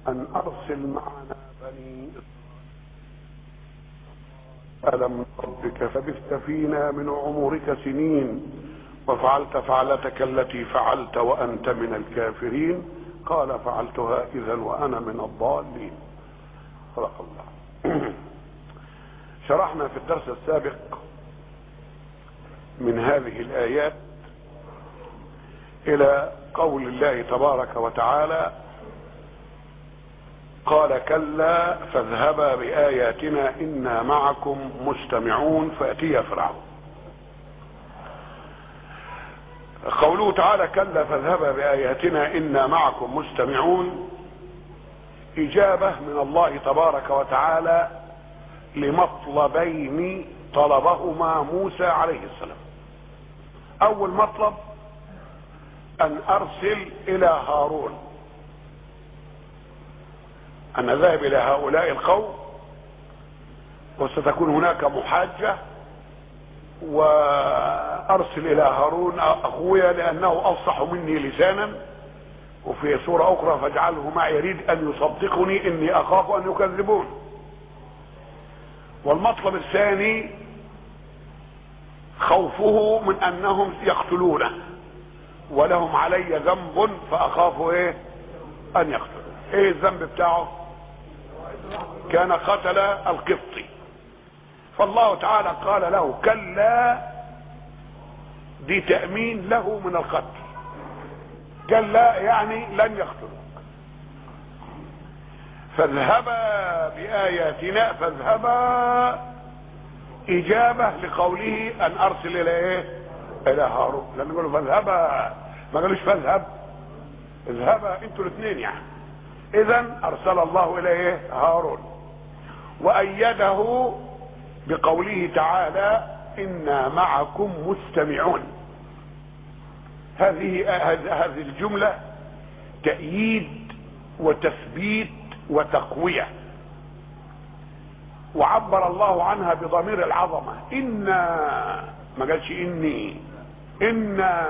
أن أرسل معنا بني ألم ربك فبثت فينا من عمرك سنين وفعلت فعلتك التي فعلت وأنت من الكافرين قال فعلتها إذا وأنا من الضالين صدق الله شرحنا في الدرس السابق من هذه الآيات إلى قول الله تبارك وتعالى قال كلا فاذهبا بآياتنا إنا معكم مستمعون فأتي فرعون قوله تعالى كلا فاذهبا بآياتنا إنا معكم مستمعون إجابة من الله تبارك وتعالى لمطلبين طلبهما موسى عليه السلام أول مطلب أن أرسل إلى هارون أنا ذاهب إلى هؤلاء القوم وستكون هناك محاجة وأرسل إلى هارون أخويا لأنه أفصح مني لسانا وفي سورة أخرى فاجعله معي يريد أن يصدقني إني أخاف أن يكذبون والمطلب الثاني خوفه من أنهم يقتلونه ولهم علي ذنب فأخاف إيه أن يقتلوا إيه الذنب بتاعه كان قتل القبطي فالله تعالى قال له كلا دي تأمين له من القتل كلا يعني لن يقتلوك فاذهبا بآياتنا فاذهبا إجابة لقوله أن أرسل إلى إيه؟ إلى هارون لأن يقولوا فاذهبا ما قالوش فاذهب اذهبا انتوا الاثنين يعني إذا أرسل الله إليه هارون وأيده بقوله تعالى إنا معكم مستمعون هذه هذه الجملة تأييد وتثبيت وتقوية وعبر الله عنها بضمير العظمة إنا ما قالش إني إنا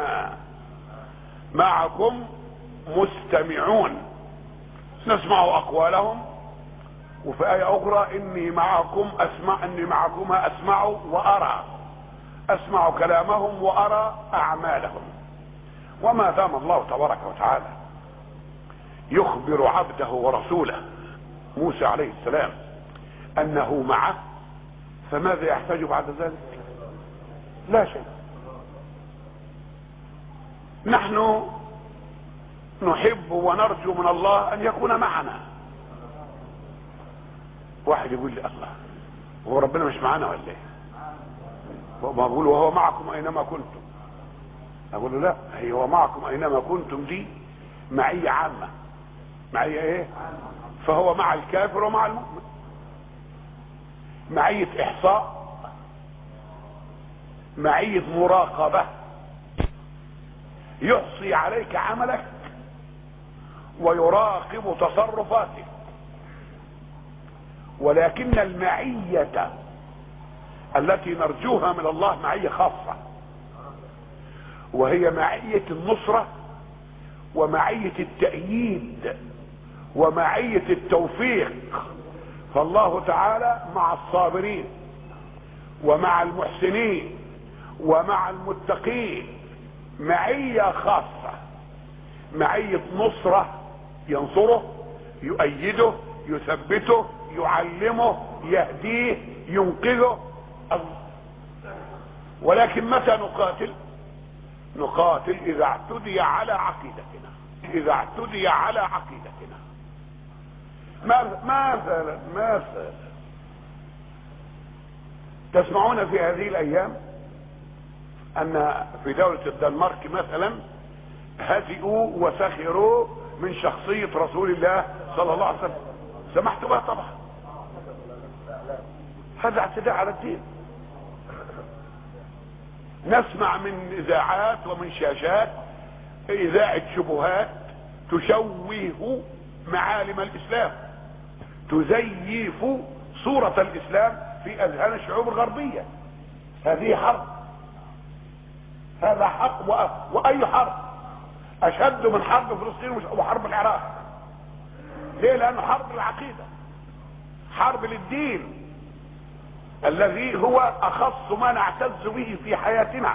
معكم مستمعون نسمع أقوالهم وفي آية أخرى إني معكم أسمع إني معكما أسمع وأرى أسمع كلامهم وأرى أعمالهم وما دام الله تبارك وتعالى يخبر عبده ورسوله موسى عليه السلام أنه معه فماذا يحتاج بعد ذلك لا شيء نحن نحب ونرجو من الله أن يكون معنا واحد يقول لي الله هو ربنا مش معانا ولا ايه ما بقول وهو معكم اينما كنتم اقول له لا هي هو معكم اينما كنتم دي معية عامة معية ايه فهو مع الكافر ومع المؤمن معية احصاء معية مراقبة يحصي عليك عملك ويراقب تصرفاتك ولكن المعية التي نرجوها من الله معية خاصة وهي معية النصرة ومعية التأييد ومعية التوفيق فالله تعالى مع الصابرين ومع المحسنين ومع المتقين معية خاصة معية نصرة ينصره يؤيده يثبته يعلمه يهديه ينقذه ولكن متى نقاتل نقاتل اذا اعتدي على عقيدتنا اذا اعتدي على عقيدتنا مثلا مثلا تسمعون في هذه الايام ان في دولة الدنمارك مثلا هزئوا وسخروا من شخصية رسول الله صلى الله عليه وسلم سمحت بها طبعا هذا اعتداء على الدين نسمع من اذاعات ومن شاشات اذاعة شبهات تشوه معالم الاسلام تزيف صورة الاسلام في اذهان الشعوب الغربية هذه حرب هذا حق واي حرب اشد من حرب فلسطين وحرب العراق ليه لانه حرب العقيده حرب للدين الذي هو اخص ما نعتز به في حياتنا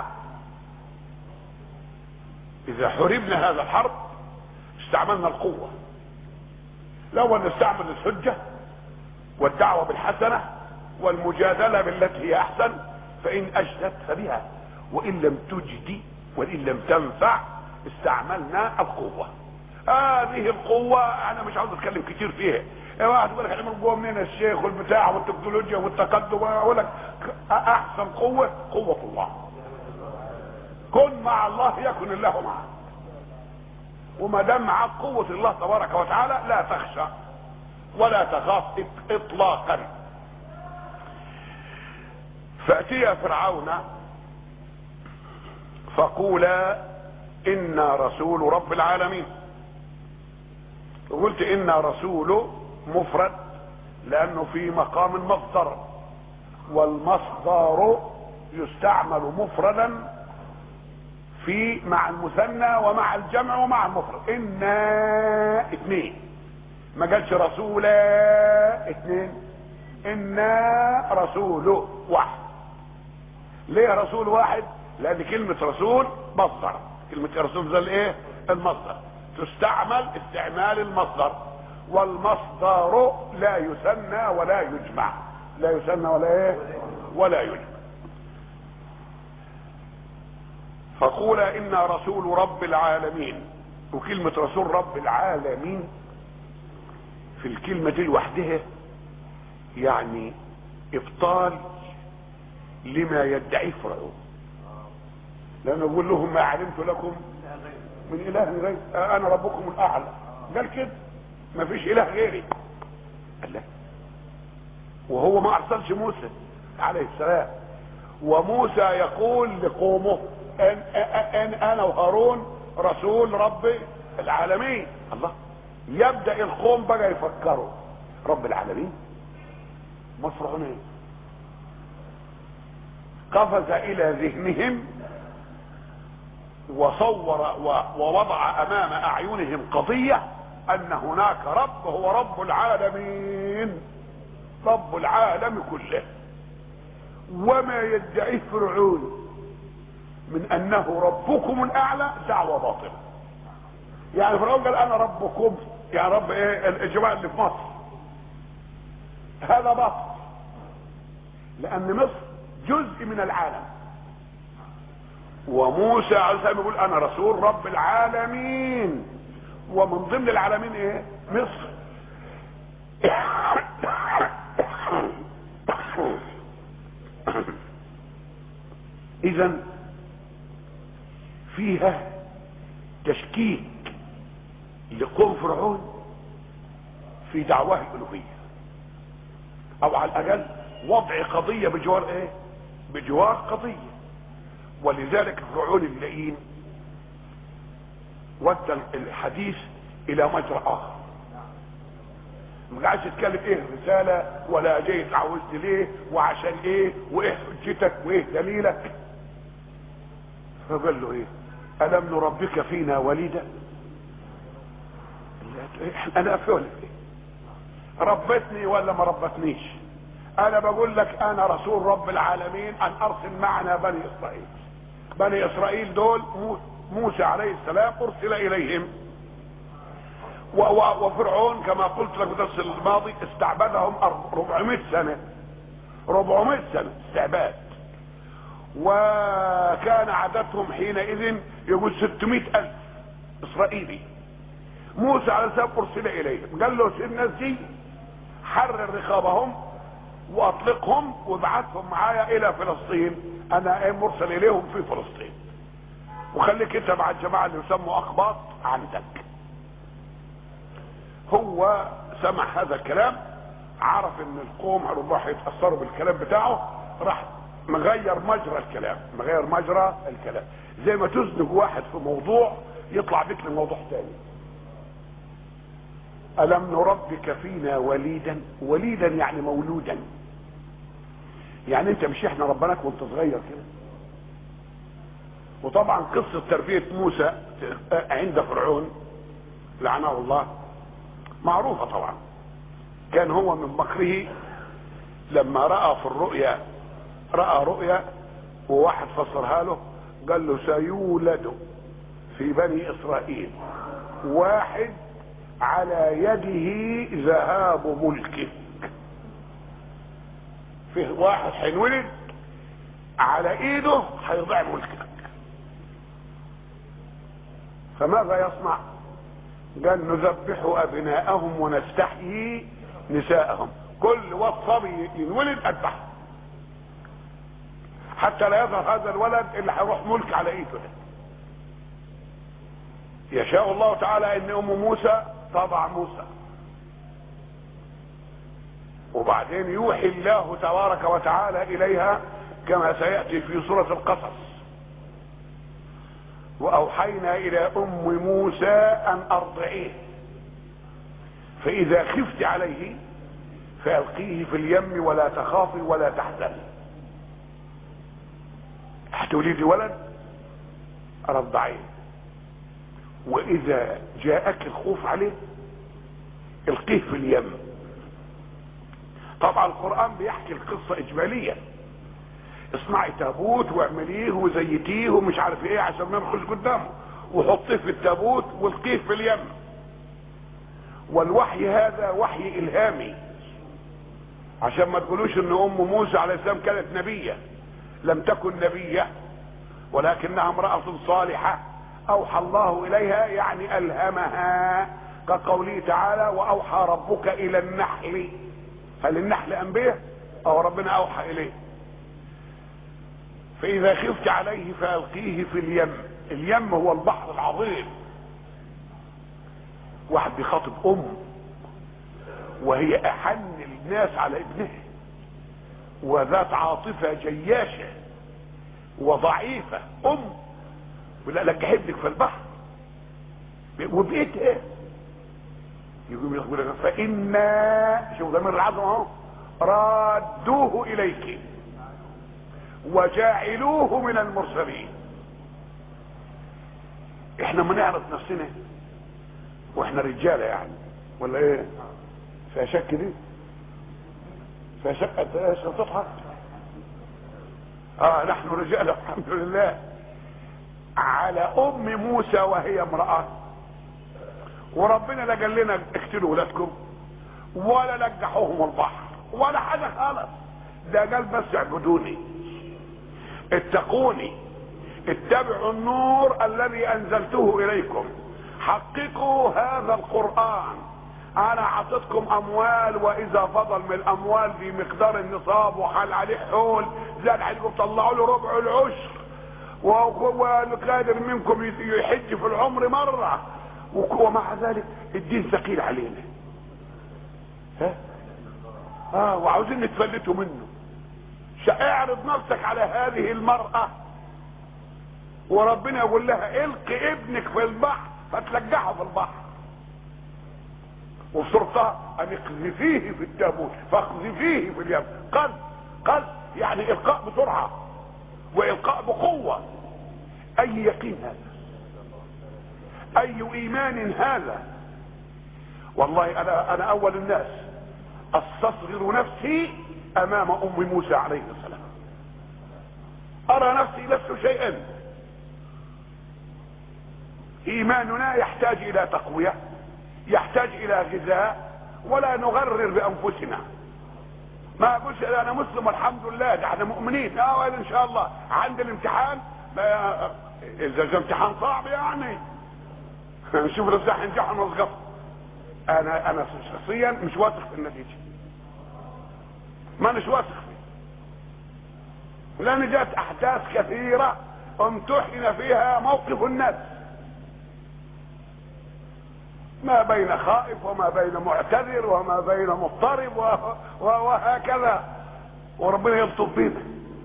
اذا حربنا هذا الحرب استعملنا القوة الاول نستعمل الحجة والدعوة بالحسنة والمجادلة بالتي هي احسن فان اجدت فبها وان لم تجدي وان لم تنفع استعملنا القوة هذه القوة انا مش عاوز اتكلم كتير فيها يا واحد يقول لك احنا من جوه منين الشيخ والبتاع والتكنولوجيا والتقدم اقول لك احسن قوة قوة الله كن مع الله يكن الله معك وما دام معاك قوة الله تبارك وتعالى لا تخشى ولا تخاف اطلاقا فاتيا فرعون فقولا انا رسول رب العالمين قلت انا رسول مفرد لانه في مقام المصدر والمصدر يستعمل مفردا في مع المثنى ومع الجمع ومع المفرد انا اثنين ما قالش رسولا اثنين انا رسول واحد ليه رسول واحد لان كلمة رسول مصدر كلمة رسول زي الايه المصدر تستعمل استعمال المصدر والمصدر لا يثنى ولا يجمع لا يثنى ولا ايه ولا يجمع فقولا انا رسول رب العالمين وكلمة رسول رب العالمين في الكلمة دي لوحدها يعني ابطال لما يدعيه فرعون لانه يقول لهم ما علمت لكم من اله غير انا ربكم الاعلى قال كده ما فيش اله غيري قال لا وهو ما ارسلش موسى عليه السلام وموسى يقول لقومه ان, أن انا وهارون رسول رب العالمين الله يبدا القوم بقى يفكروا رب العالمين مصر ايه قفز الى ذهنهم وصور ووضع امام اعينهم قضية ان هناك رب هو رب العالمين رب العالم كله وما يدعيه فرعون من انه ربكم الاعلى دعوة باطلة يعني فرعون قال انا ربكم يا رب ايه الجماعة اللي في مصر هذا باطل لان مصر جزء من العالم وموسى عليه السلام يقول انا رسول رب العالمين ومن ضمن العالمين ايه مصر اذا فيها تشكيك لقوم فرعون في دعواه الالوهيه او على الاقل وضع قضيه بجوار ايه بجوار قضيه ولذلك فرعون اللئيم ودى الحديث الى مجرى اخر ما قاعدش يتكلم ايه رساله ولا جاي اتعوزت ليه وعشان ايه وايه حجتك وايه دليلك فقال له ايه الم نربك فينا وليدا انا فعل ايه ربتني ولا ما ربتنيش انا بقول لك انا رسول رب العالمين ان ارسل معنا بني اسرائيل بني اسرائيل دول موسى عليه السلام ارسل اليهم وفرعون كما قلت لك في الدرس الماضي استعبدهم 400 سنه 400 سنه استعباد وكان عددهم حينئذ يقول 600 الف اسرائيلي موسى عليه السلام ارسل اليهم قال له الناس دي حرر رقابهم واطلقهم وابعثهم معايا الى فلسطين انا ايه مرسل اليهم في فلسطين وخليك انت مع الجماعه اللي يسموا اقباط عندك هو سمع هذا الكلام عرف ان القوم ربما هيتاثروا بالكلام بتاعه راح مغير مجرى الكلام مغير مجرى الكلام زي ما تزنق واحد في موضوع يطلع بك لموضوع تاني ألم نربك فينا وليدا وليدا يعني مولودا يعني انت مش احنا ربناك وانت صغير كده وطبعا قصة تربية موسى عند فرعون لعنه الله معروفة طبعا كان هو من مكره لما رأى في الرؤيا رأى رؤيا وواحد فسرها له قال له سيولد في بني اسرائيل واحد على يده ذهاب ملكك فيه واحد هينولد على ايده هيضيع ملكك فماذا يصنع قال نذبح ابناءهم ونستحيي نساءهم كل وصبي ينولد اذبحه حتى لا يظهر هذا الولد اللي هيروح ملك على ايده ده يشاء الله تعالى ان ام موسى تضع موسى وبعدين يوحي الله تبارك وتعالى اليها كما سياتي في سوره القصص واوحينا الى ام موسى ان ارضعيه فاذا خفت عليه فالقيه في اليم ولا تخافي ولا تحزني هتولدي ولد رضعيه واذا جاءك الخوف عليه القيه في اليم طبعا القرآن بيحكي القصة اجماليا اصنعي تابوت واعمليه وزيتيه ومش عارف ايه عشان ما يخش قدامه وحطيه في التابوت والقيه في اليم والوحي هذا وحي الهامي عشان ما تقولوش ان ام موسى عليه السلام كانت نبيه لم تكن نبيه ولكنها امراه صالحه اوحى الله اليها يعني الهمها كقوله تعالى واوحى ربك الى النحل هل النحل انبياء او ربنا اوحى اليه فاذا خفت عليه فالقيه في اليم اليم هو البحر العظيم واحد بيخاطب ام وهي احن الناس على ابنها وذات عاطفة جياشة وضعيفة ام ولا لك ابنك في البحر وبقيتها يقول يقول لك فإنا شوف ضمير العظمة اهو رادوه إليك وجاعلوه من المرسلين احنا ما نعرف نفسنا واحنا رجاله يعني ولا ايه فيها شك دي فيها شك انت ايش تضحك اه نحن رجال الحمد لله على ام موسى وهي امراه وربنا لا قال لنا اقتلوا ولادكم ولا لجحوهم البحر ولا حاجه خالص ده قال بس اعبدوني اتقوني اتبعوا النور الذي انزلته اليكم حققوا هذا القران انا اعطيتكم اموال واذا فضل من الاموال في مقدار النصاب وحال عليه حول زاد عليكم طلعوا له ربع العشر والقادر منكم يحج في العمر مره ومع ذلك الدين ثقيل علينا ها اه وعاوزين نتفلتوا منه اعرض نفسك على هذه المرأة وربنا يقول لها القي ابنك في البحر فتلجحه في البحر وفي سورتها ان اقذفيه في التابوت فاقذفيه في اليم قذف قذف يعني القاء بسرعه والقاء بقوه اي يقين هذا اي ايمان هذا والله انا انا اول الناس استصغر نفسي امام ام موسى عليه السلام ارى نفسي لست شيئا ايماننا يحتاج الى تقويه يحتاج الى غذاء ولا نغرر بانفسنا ما اقولش انا مسلم والحمد لله ده احنا مؤمنين اه ان شاء الله عند الامتحان اذا امتحان صعب يعني نشوف ازاي هنجح ونسقط انا انا شخصيا مش واثق في النتيجه ما مش واثق فيه لان جاءت احداث كثيره امتحن فيها موقف الناس ما بين خائف وما بين معتذر وما بين مضطرب وهكذا وربنا يلطف بينا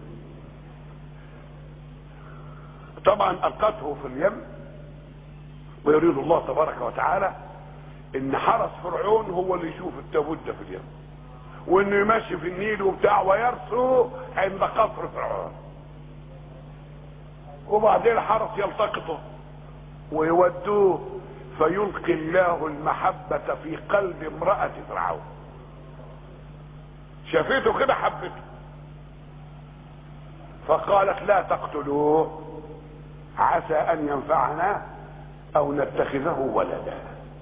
طبعا القته في اليم ويريد الله تبارك وتعالى ان حرس فرعون هو اللي يشوف التابوت ده في اليم وانه يمشي في النيل وبتاع ويرسو عند قصر فرعون وبعدين الحرس يلتقطه ويودوه فيلقي الله المحبة في قلب امرأة فرعون شافته كده حبته فقالت لا تقتلوه عسى ان ينفعنا او نتخذه ولدا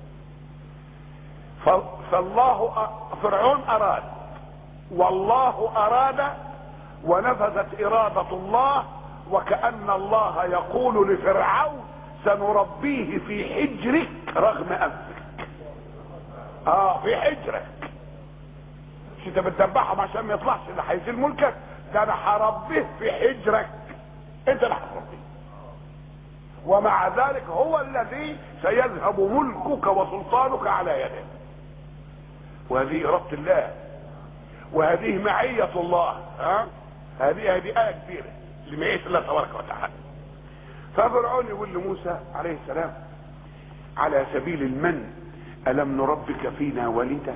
فالله فرعون اراد والله اراد ونفذت اراده الله وكان الله يقول لفرعون سنربيه في حجرك رغم انفك اه في حجرك مش انت بتذبحهم عشان ما يطلعش اللي هيزيل ملكك ده انا هربيه في حجرك انت اللي هتربيه ومع ذلك هو الذي سيذهب ملكك وسلطانك على يده وهذه إرادة الله وهذه معية الله ها هذه هذه آية كبيرة لمعية الله تبارك وتعالى ففرعون يقول لموسى عليه السلام على سبيل المن ألم نربك فينا وليدا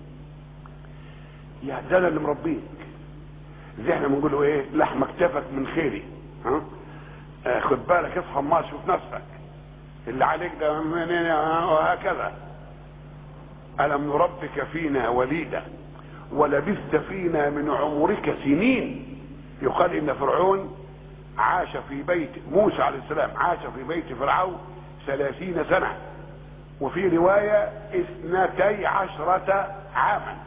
يا ده انا اللي مربيك زي احنا بنقول له ايه لحم اكتفك من خيري ها آه خد بالك اصحى ما شوف نفسك اللي عليك ده منين وهكذا ألم نربك فينا وليدا ولبثت فينا من عمرك سنين يقال إن فرعون عاش في بيت موسى عليه السلام عاش في بيت فرعون ثلاثين سنة وفي رواية اثنتي عشرة عاما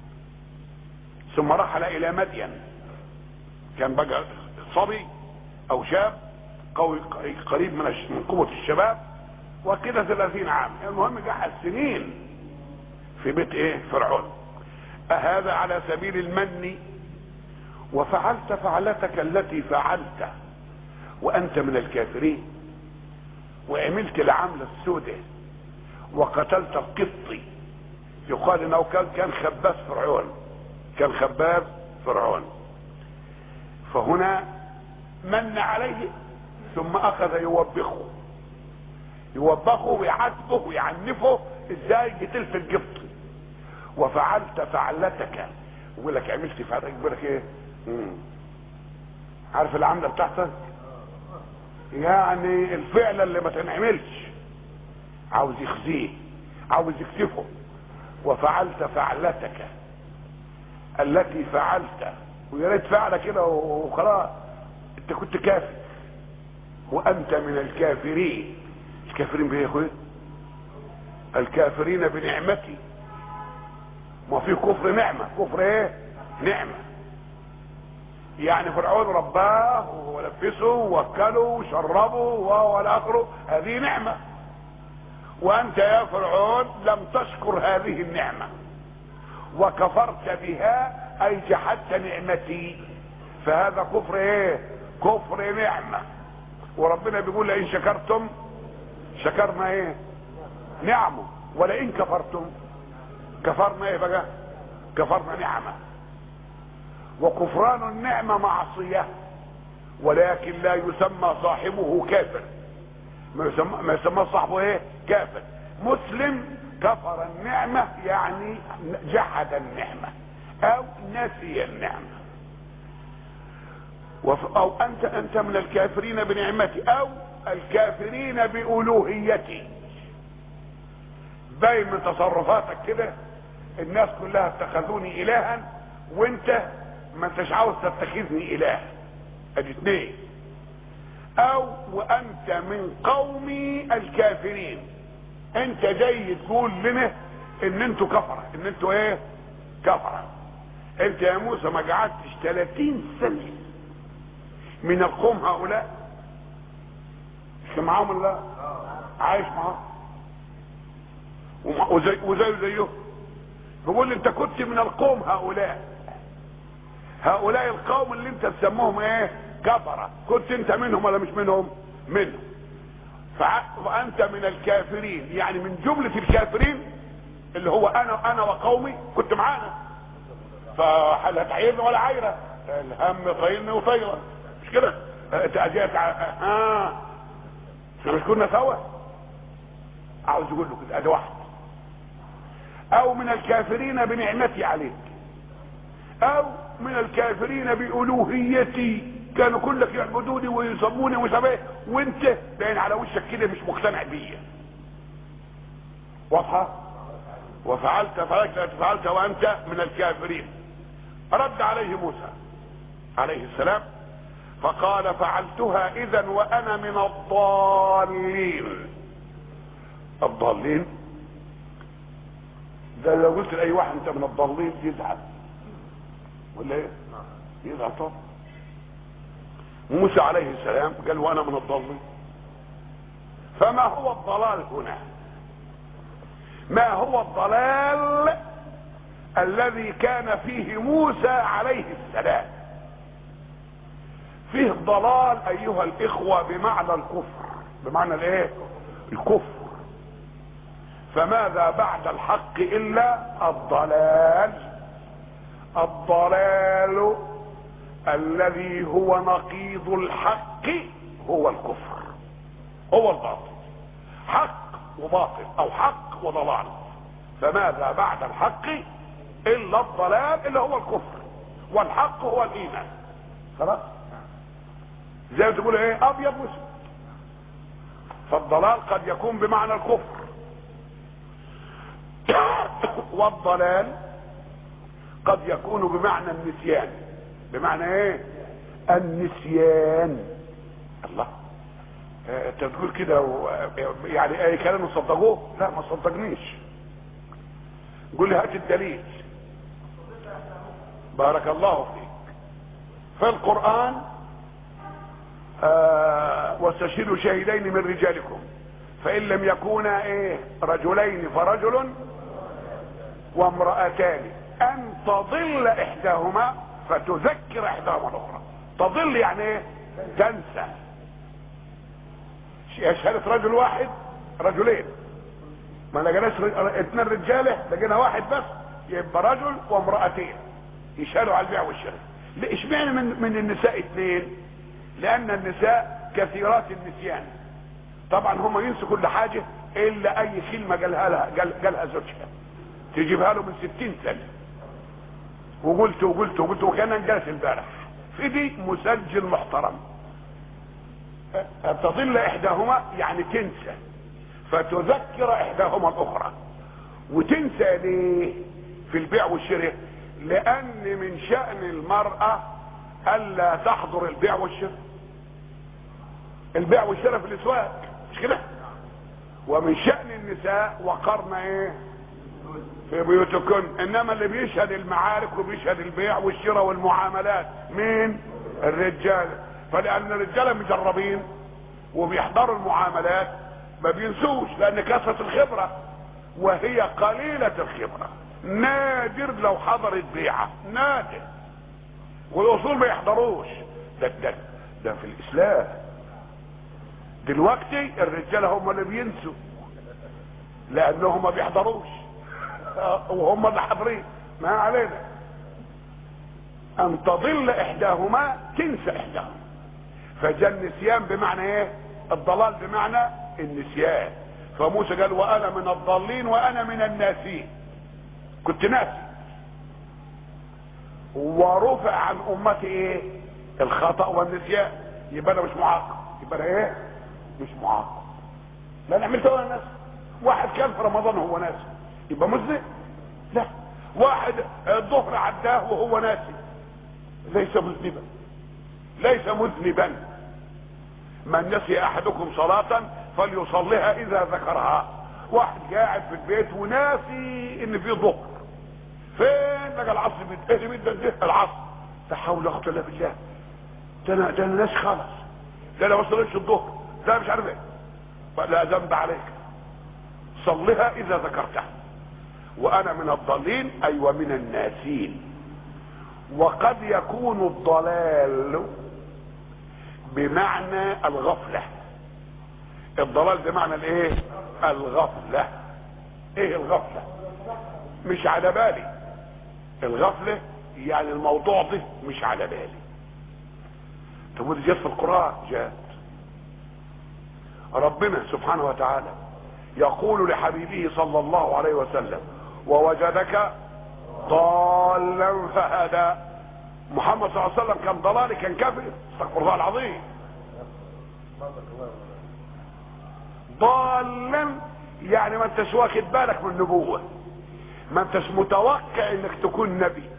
ثم رحل إلى مدين كان بقى صبي أو شاب قوي قريب من من قوة الشباب وكده ثلاثين عام المهم قعد سنين في بيت ايه فرعون أهذا على سبيل المن وفعلت فعلتك التي فعلت وأنت من الكافرين وعملت العملة السوداء وقتلت القبطي يقال انه كان كان خباز فرعون كان خباز فرعون فهنا من عليه ثم اخذ يوبخه يوبخه ويعاتبه ويعنفه ازاي قتلت القبطي وفعلت فعلتك يقول لك عملت فعلتك يقول لك ايه مم. عارف العمله بتاعتك يعني الفعل اللي ما تنعملش عاوز يخزيه عاوز يكسفه وفعلت فعلتك التي فعلت ويا ريت فعل كده وخلاص انت كنت كافر وانت من الكافرين الكافرين بايه يا اخويا الكافرين بنعمتي ما في كفر نعمه كفر ايه نعمه يعني فرعون رباه ولبسه ووكله وشربه والى اخره هذه نعمه وانت يا فرعون لم تشكر هذه النعمه وكفرت بها اي جحدت نعمتي فهذا كفر ايه كفر نعمه وربنا بيقول لئن شكرتم شكرنا ايه نعمه ولئن كفرتم كفرنا ايه بقى كفرنا نعمه وكفران النعمه معصيه ولكن لا يسمى صاحبه كافر ما يسمى, ما يسمى صاحبه ايه كافر مسلم كفر النعمة يعني جحد النعمة او نسي النعمة او انت انت من الكافرين بنعمتي او الكافرين بألوهيتي باين من تصرفاتك كده الناس كلها اتخذوني الها وانت ما انتش عاوز تتخذني اله ادي اتنين او وانت من قومي الكافرين انت جاي تقول لنا ان انتوا كفره ان انتوا ايه كفره انت يا موسى ما قعدتش 30 سنه من القوم هؤلاء مش معاهم الله عايش معاهم وزي وزيه زيه بيقول انت كنت من القوم هؤلاء هؤلاء القوم اللي انت تسموهم ايه كفره كنت انت منهم ولا مش منهم منهم فانت من الكافرين يعني من جملة الكافرين اللي هو انا انا وقومي كنت معانا فلا تعيرنا ولا عايرة الهم طيرني وطيرة مش كده تأجيت اه مش كنا سوا عاوز يقول له كده ادي واحد او من الكافرين بنعمتي عليك او من الكافرين بألوهيتي كانوا كلك يعبدوني ويسموني وسبيه وانت باين على وشك كده مش مقتنع بيا واضحة وفعلت فعلت فعلت وانت من الكافرين رد عليه موسى عليه السلام فقال فعلتها اذا وانا من الضالين الضالين ده لو قلت لاي واحد انت من الضالين يزعل ولا ايه يزعل طبعا موسى عليه السلام قال وانا من الضالين فما هو الضلال هنا ما هو الضلال الذي كان فيه موسى عليه السلام فيه ضلال ايها الاخوة بمعنى الكفر بمعنى الايه الكفر فماذا بعد الحق الا الضلال الضلال الذي هو نقيض الحق هو الكفر هو الباطل حق وباطل او حق وضلال فماذا بعد الحق الا الضلال اللي هو الكفر والحق هو الايمان خلاص زي ما تقول ايه ابيض واسود فالضلال قد يكون بمعنى الكفر والضلال قد يكون بمعنى النسيان بمعنى ايه النسيان الله آه، انت بتقول كده و... يعني اي كلام تصدقوه لا ما صدقنيش قول لي هات الدليل بارك الله فيك في القرآن آه واستشهدوا شهيدين من رجالكم فإن لم يكونا ايه رجلين فرجل وامرأتان أن تضل إحداهما فتذكر إحداهما الأخرى تضل يعني ايه تنسى شهادة رجل واحد رجلين ما لقيناش اثنين رجاله لقينا واحد بس يبقى رجل وامرأتين يشهدوا على البيع والشراء اشمعنى من من النساء اثنين لان النساء كثيرات النسيان طبعا هم ينسوا كل حاجة الا اي كلمة قالها لها قال قالها زوجها تجيبها له من ستين سنة وقلت وقلت وقلت وكان انجلس امبارح في دي مسجل محترم تضل احداهما يعني تنسى فتذكر احداهما الاخرى وتنسى ليه في البيع والشراء لان من شأن المرأة الا تحضر البيع والشراء البيع والشراء في الاسواق مش كده ومن شأن النساء وقرن ايه في بيوتكن انما اللي بيشهد المعارك وبيشهد البيع والشراء والمعاملات مين الرجال فلان الرجاله مجربين وبيحضروا المعاملات ما بينسوش لان كثره الخبره وهي قليله الخبره نادر لو حضرت بيعه نادر والاصول ما يحضروش ده ده ده في الاسلام دلوقتي الرجاله هم اللي بينسوا لانهم ما بيحضروش وهم اللي حاضرين ما علينا ان تضل احداهما تنسى احداهما فجاء النسيان بمعنى ايه الضلال بمعنى النسيان فموسى قال وانا من الضالين وانا من الناسين كنت ناسي ورفع عن امتي ايه الخطا والنسيان يبقى انا مش معاقب يبقى انا ايه مش معاقب لا انا عملت وانا ناسي واحد كان في رمضان وهو ناسي يبقى مذنب لا واحد الظهر عداه وهو ناسي ليس مذنبا ليس مذنبا من نسي احدكم صلاة فليصليها اذا ذكرها واحد قاعد في البيت وناسي ان في ظهر فين لقى العصر بيتقلب ده ده العصر لا حول ولا قوه الا بالله ده انا ده انا ناس خالص ده انا ما صليتش الظهر ده مش عارف ايه فلا ذنب عليك صلها اذا ذكرتها وانا من الضالين اي أيوة ومن الناسين وقد يكون الضلال بمعنى الغفلة الضلال بمعنى الايه الغفلة ايه الغفلة مش على بالي الغفلة يعني الموضوع ده مش على بالي طب ودي جت في القرآن جات ربنا سبحانه وتعالى يقول لحبيبه صلى الله عليه وسلم ووجدك ضالا فهدى محمد صلى الله عليه وسلم كان ضلالي كان كافر استغفر الله العظيم ضالا يعني ما انتش واخد بالك من النبوة ما انتش متوقع انك تكون نبي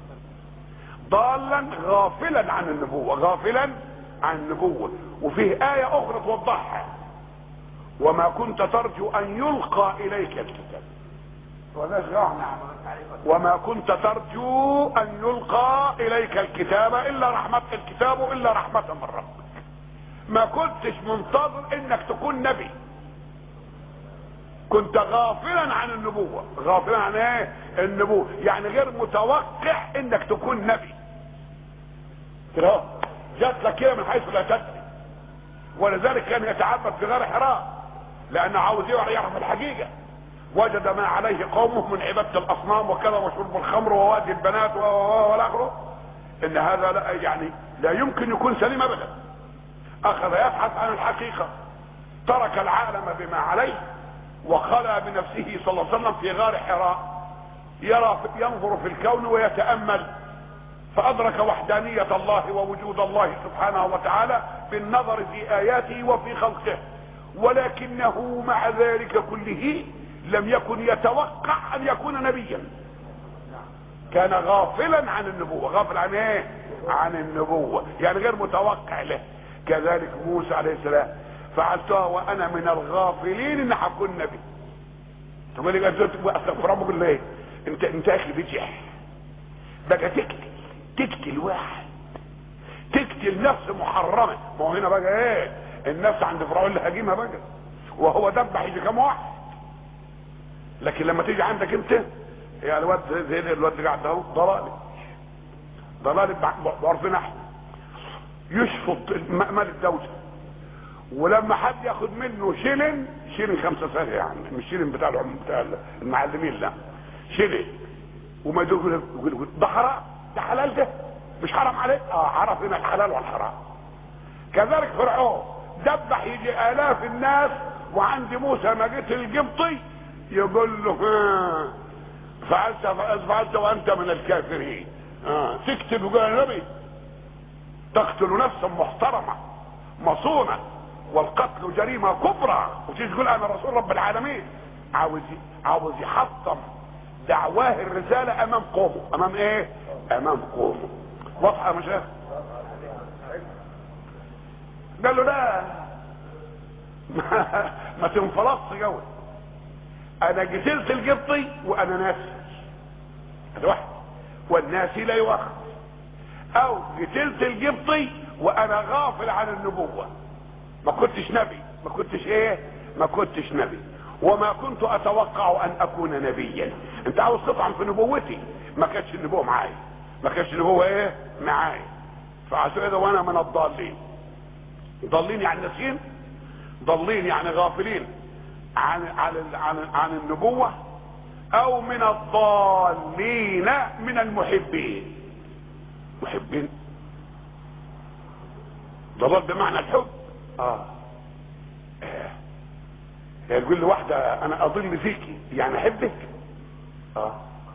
ضالا غافلا عن النبوة غافلا عن النبوة وفيه آية أخرى توضحها وما كنت ترجو أن يلقى إليك الكتاب وما كنت ترجو أن يلقى إليك الكتاب إلا رحمة الكتاب إلا رحمة من ربك ما كنتش منتظر انك تكون نبي كنت غافلا عن النبوة غافلا عن ايه النبوة يعني غير متوقع انك تكون نبي كده جات لك كده من حيث لا تدري ولذلك كان يتعبد في غار حراء لانه عاوز يعرف الحقيقة وجد ما عليه قومه من عبادة الاصنام وكذا وشرب الخمر ووادي البنات والى اخره ان هذا لا يعني لا يمكن يكون سليم ابدا اخذ يبحث عن الحقيقة ترك العالم بما عليه وخلى بنفسه صلى الله عليه وسلم في غار حراء يرى ينظر في الكون ويتأمل فأدرك وحدانية الله ووجود الله سبحانه وتعالى بالنظر في آياته وفي خلقه ولكنه مع ذلك كله لم يكن يتوقع أن يكون نبيا كان غافلا عن النبوة غافل عن ايه عن النبوة يعني غير متوقع له كذلك موسى عليه السلام فعلتها وانا من الغافلين ان هكون نبي طب اللي قال استغفر ربك ليه انت انت يا اخي بجح بقى تقتل تقتل واحد تقتل نفس محرمه ما هو هنا بقى ايه النفس عند فرعون اللي هاجمها بقى وهو دبح يجي كام واحد لكن لما تيجي عندك انت يا الواد زي الواد اللي قاعد اهو ضلالي ضلالي بعرفنا احنا يشفط مال الدولة ولما حد ياخد منه شيلن شيلن خمسة سنة يعني مش شيلن بتاع بتاع المعلمين لا شيلن وما يقول يقول ده حرام ده حلال ده مش حرام عليك اه عرف هنا الحلال والحرام كذلك فرعون دبح يجي الاف الناس وعند موسى ما جيت القبطي يقول له ها فعلت فعلت وانت من الكافرين اه تكتب يقول يا نبي تقتل نفسا محترمة مصونة والقتل جريمة كبرى وتيجي تقول انا رسول رب العالمين عاوز عاوز يحطم دعواه الرسالة امام قومه امام ايه امام قومه واضحة يا مشايخ قال له لا ما, ما تنفلصش جوي انا قتلت القبطي وانا ناسي هذا واحد والناسي لا يؤخذ او قتلت القبطي وانا غافل عن النبوة ما كنتش نبي ما كنتش ايه ما كنتش نبي وما كنت اتوقع ان اكون نبيا انت عاوز تطعن في نبوتي ما كانتش النبوة معايا ما كانتش النبوة ايه معايا فعشان كده وانا من الضالين ضالين يعني ناسيين ضالين يعني غافلين عن عن عن, عن النبوة او من الضالين من المحبين محبين ضلال بمعنى الحب اه يقول لي واحدة انا اضل فيك يعني احبك اه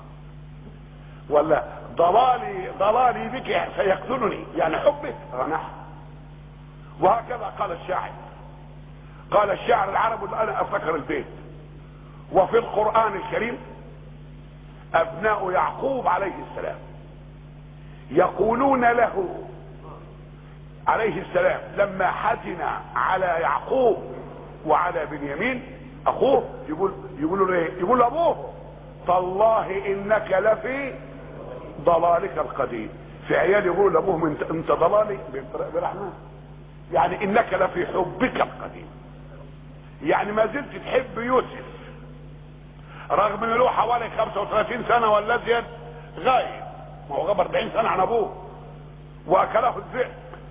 ولا ضلالي ضلالي بك سيقتلني يعني حبك اه نعم وهكذا قال الشاعر قال الشاعر العرب اللي انا افتكر البيت وفي القرآن الكريم ابناء يعقوب عليه السلام يقولون له عليه السلام لما حزن على يعقوب وعلى بنيامين اخوه يقول يقولوا له ايه يقول ابوه تالله انك لفي ضلالك القديم في عيال يقولوا لابوهم انت انت ضلالي برحمه يعني انك لفي حبك القديم يعني ما زلت تحب يوسف رغم ان له حوالي 35 سنه ولا زياد غايب ما هو غاب 40 سنه عن ابوه واكله الذئب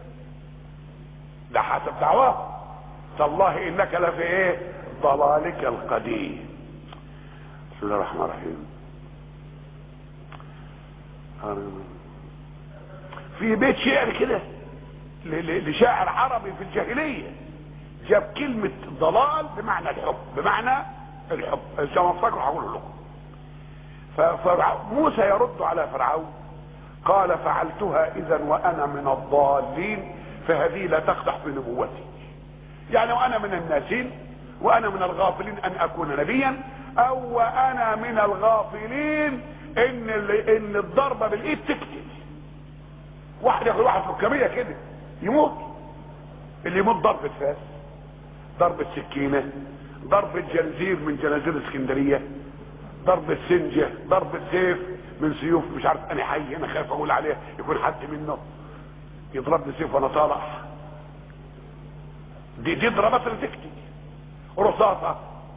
ده حسب دعواه تالله انك لفي ايه ضلالك القديم بسم الله الرحمن الرحيم في بيت شعر كده لشاعر عربي في الجاهليه جاب كلمة ضلال بمعنى الحب بمعنى الحب كما افتكروا هقول لكم فموسى يرد على فرعون قال فعلتها اذا وانا من الضالين فهذه لا تقدح في نبوتي يعني وانا من الناسين وانا من الغافلين ان اكون نبيا او وانا من الغافلين ان ان الضربه بالايد تقتل واحد ياخد واحد حكاميه كده يموت اللي يموت ضربة فاس ضربة سكينة ضربة جنزير من جنازير اسكندرية ضربة سنجة ضربة سيف من سيوف مش عارف انا حي انا خايف اقول عليه يكون حد منه يضربني سيف وانا طالع دي دي ضربات اللي تكتي رصاصة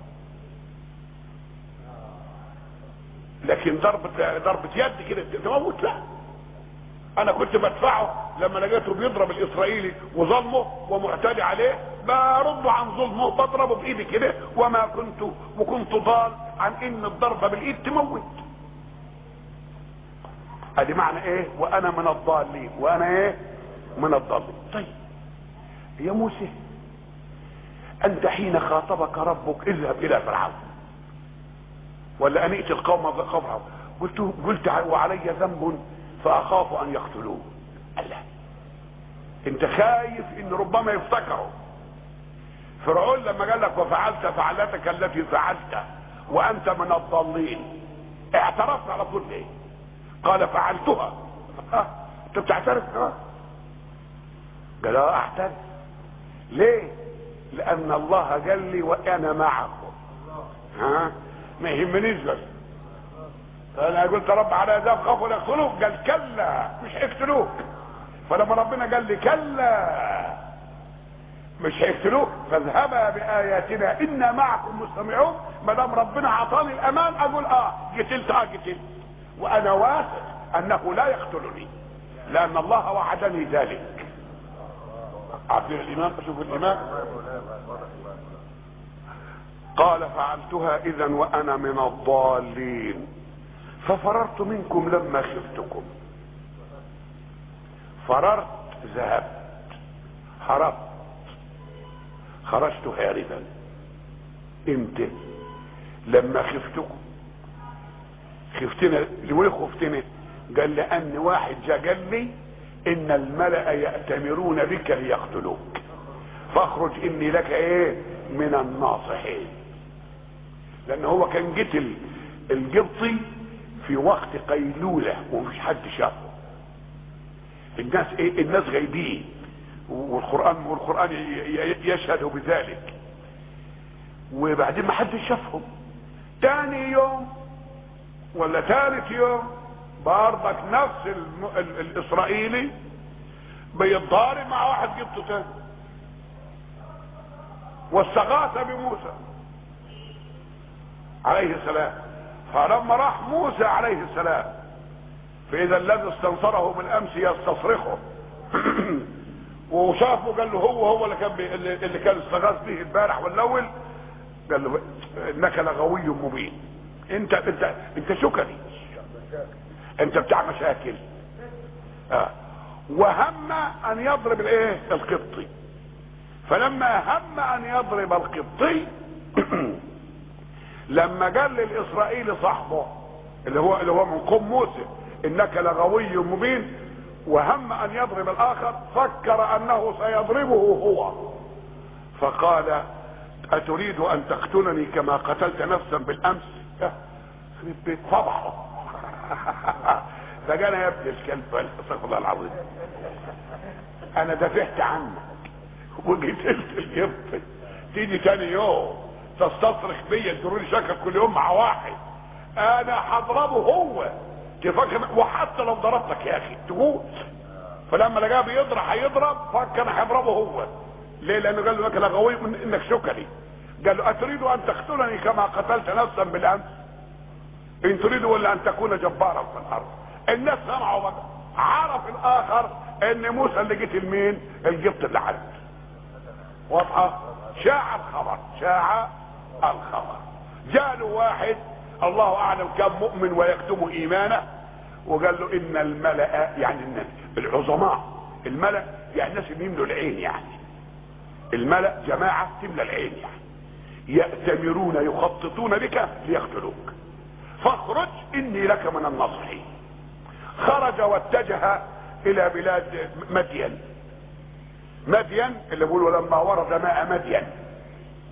لكن ضربة ضربة يد كده تموت لا انا كنت بدفعه لما لقيته بيضرب الاسرائيلي وظلمه ومعتدي عليه برده عن ظلمه بضربه بايدي كده وما كنت وكنت ضال عن ان الضربه بالايد تموت ادي معنى ايه وانا من الضالين وانا ايه من الضالين طيب يا موسى انت حين خاطبك ربك اذهب الى فرعون ولا ان ائت القوم فرعون قلت قلت وعلي ذنب فاخاف ان يقتلوه الله انت خايف ان ربما يفتكروا فرعون لما قال لك وفعلت فعلتك التي فعلت وانت من الضالين اعترفت على طول ليه قال فعلتها اه انت بتعترف اه قال اه اعترف ليه لان الله قال لي وانا معكم ها ما يهمنيش بس انا قلت رب على عذاب خافوا يقتلوك قال كلا مش هيقتلوك فلما ربنا قال لي كلا مش هيقتلوك فاذهبا باياتنا انا معكم مستمعون ما دام ربنا اعطاني الامان اقول اه قتلت اه قتلت وانا واثق انه لا يقتلني لان الله وعدني ذلك عارفين الامام شوف الامام قال فعلتها اذا وانا من الضالين ففررت منكم لما خفتكم فررت ذهبت هربت خرجت هاربا امتى لما خفتكم خفتنا ليه خفتنا قال لان واحد جا قال لي ان الملأ يأتمرون بك ليقتلوك فاخرج اني لك ايه من الناصحين لان هو كان قتل القبطي في وقت قيلولة ومفيش حد شافه الناس ايه الناس غايبين والقرآن والقرآن يشهد بذلك وبعدين ما حدش شافهم تاني يوم ولا ثالث يوم برضك نفس الم... ال... الاسرائيلي بيتضارب مع واحد جبته تاني واستغاث بموسى عليه السلام فلما راح موسى عليه السلام فاذا الذي استنصره من امس يستصرخه وشافه قال له هو هو اللي كان بي اللي كان استغاث به امبارح والاول قال له انك لغوي مبين انت انت انت شكري انت بتاع مشاكل آه. وهم ان يضرب الايه القبطي فلما هم ان يضرب القبطي لما قال للاسرائيلي صاحبه اللي هو اللي هو من قوم موسى انك لغوي مبين وهم ان يضرب الاخر فكر انه سيضربه هو فقال اتريد ان تقتلني كما قتلت نفسا بالامس يخرب بيت فضحه فقال يا ابن الكلب استغفر الله العظيم انا دافعت عنك وقتلت القبط تيجي تاني يوم تستصرخ بيا تدوري شكل كل يوم مع واحد انا هضربه هو تفكر وحتى لو ضربتك يا اخي تقول فلما لقاه بيضرب هيضرب فكر انا هضربه هو ليه لانه قال له لك لغوي من انك شكري قال له اتريد ان تقتلني كما قتلت نفسا بالامس ان تريد ولا ان تكون جبارا في الارض الناس سمعوا بقى عرف الاخر ان موسى اللي قتل مين القبط اللي عد واضحه شاع الخبر شاع الخبر جاء له واحد الله اعلم كان مؤمن ويكتم ايمانه وقال له ان الملأ يعني الناس العظماء الملأ يعني الناس اللي يملوا العين يعني الملأ جماعة تملى العين يعني يأتمرون يخططون بك ليقتلوك فاخرج اني لك من الناصحين خرج واتجه الى بلاد مدين مدين اللي بيقولوا لما ورد ماء مدين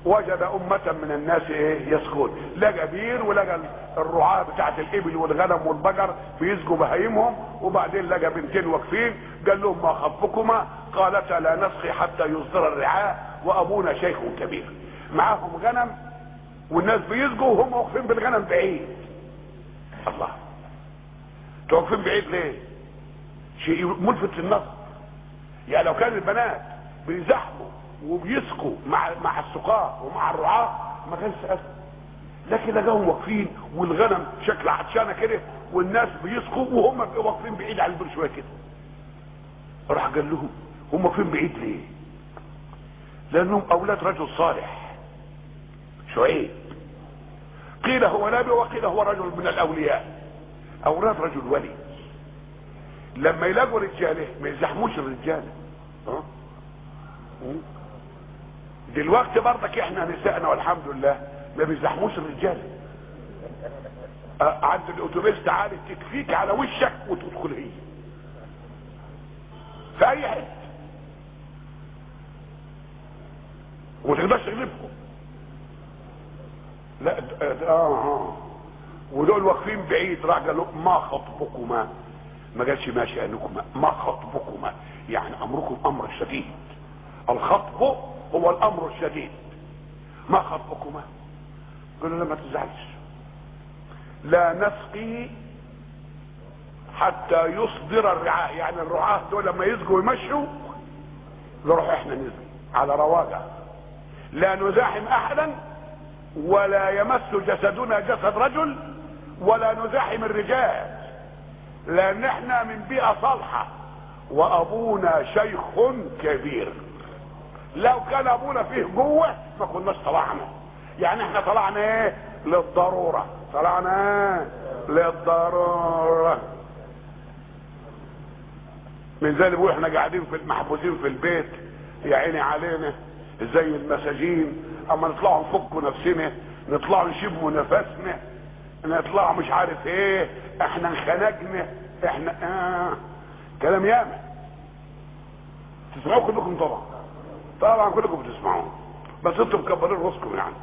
وجد أمة من الناس ايه يسكون لقى بير ولقى الرعاة بتاعت الإبل والغنم والبقر بيسقوا بهايمهم وبعدين لقى بنتين واقفين قال لهم ما خطبكما قالتا لا نسقي حتى يصدر الرعاء وأبونا شيخ كبير معاهم غنم والناس بيسقوا وهم واقفين بالغنم بعيد الله واقفين بعيد ليه شيء ملفت للنظر يعني لو كان البنات بيزحموا وبيسقوا مع مع السقاة ومع الرعاة ما كانش اسهل لكن لقاهم واقفين والغنم شكل عطشانه كده والناس بيسقوا وهم واقفين بعيد عن البر شويه كده راح قال لهم هم واقفين بعيد ليه لانهم اولاد رجل صالح شعيب قيل هو نبي وقيل هو رجل من الاولياء اولاد رجل ولي لما يلاقوا رجاله ما يزحموش الرجاله ها دلوقتي برضك احنا نسائنا والحمد لله ما بيزحموش الرجاله أه عند الاتوبيس تعالي تكفيك على وشك وتدخل هي في اي حته وما تقدرش تغلبهم لا اه اه ودول واقفين بعيد راح قال لهم ما خطبكما ما قالش ما شأنكما ما خطبكما يعني امركم امر شديد الخطب هو الامر الشديد ما خطبكما قالوا لا ما تزعلش لا نسقي حتى يصدر الرعاء يعني الرعاة دول لما يسقوا ويمشوا نروح احنا نسقي على رواقه لا نزاحم احدا ولا يمس جسدنا جسد رجل ولا نزاحم الرجال لان احنا من بيئة صالحة وابونا شيخ كبير لو كان ابونا فيه جوه ما كناش طلعنا يعني احنا طلعنا ايه للضرورة طلعنا ايه للضرورة من ذلك واحنا قاعدين في المحبوسين في البيت يا عيني علينا زي المساجين اما نطلعوا نفكوا نفسنا نطلعوا نشموا نفسنا نطلعوا مش عارف ايه احنا انخنقنا احنا آه. كلام ياما تسمعوه كلكم طبعا طبعا كلكم بتسمعوه بس انتم مكبرين راسكم يعني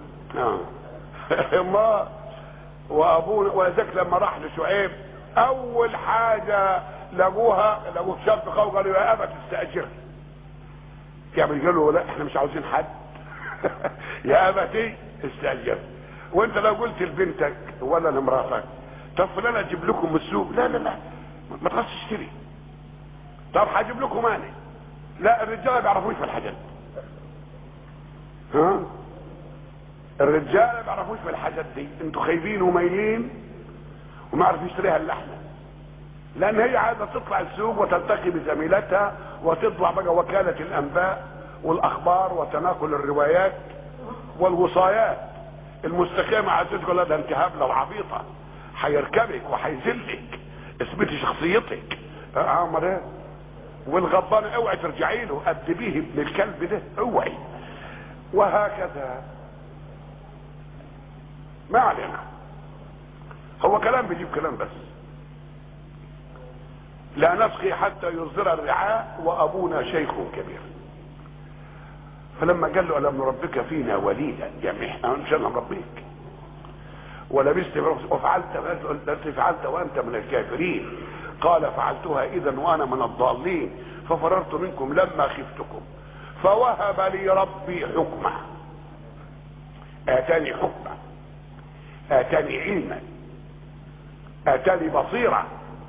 اه ما وابونا ولذلك لما راح لشعيب اول حاجه لقوها لقوه في شرط قوي قالوا يا ابا تستاجرني يعني قالوا لا احنا مش عاوزين حد يا ابتي استاجر وانت لو قلت لبنتك ولا لمراتك طب فلان اجيب لكم من السوق لا لا لا ما تخش تشتري طب هجيب لكم انا لا الرجاله ما بيعرفوش في الحاجات ها الرجاله ما بيعرفوش في الحاجات دي انتوا خايفين ومايلين وما عرف يشتريها الا احنا لان هي عايزه تطلع السوق وتلتقي بزميلتها وتطلع بقى وكاله الانباء والاخبار وتناقل الروايات والوصايات المستقيمه عايزه تقول ده انت هبله وعبيطه هيركبك وهيذلك اثبتي شخصيتك اه امال ايه والغضبان اوعي ترجعي له ادبيه ابن الكلب ده اوعي وهكذا ما علينا هو كلام بيجيب كلام بس لا نسقي حتى يصدر الرعاء وابونا شيخ كبير فلما قال له الم نربك فينا وليدا يعني احنا مش نربيك ولبست وفعلت التي فعلت وانت من الكافرين قال فعلتها اذا وانا من الضالين ففررت منكم لما خفتكم فوهب لي ربي حكما اتاني حكما اتاني علما اتاني بصيره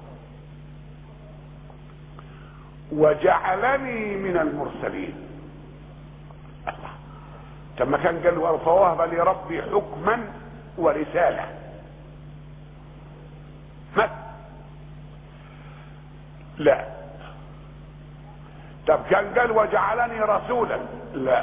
وجعلني من المرسلين الله لما كان قال فوهب لي ربي حكما ورسالة مت لا طب كان قال وجعلني رسولا لا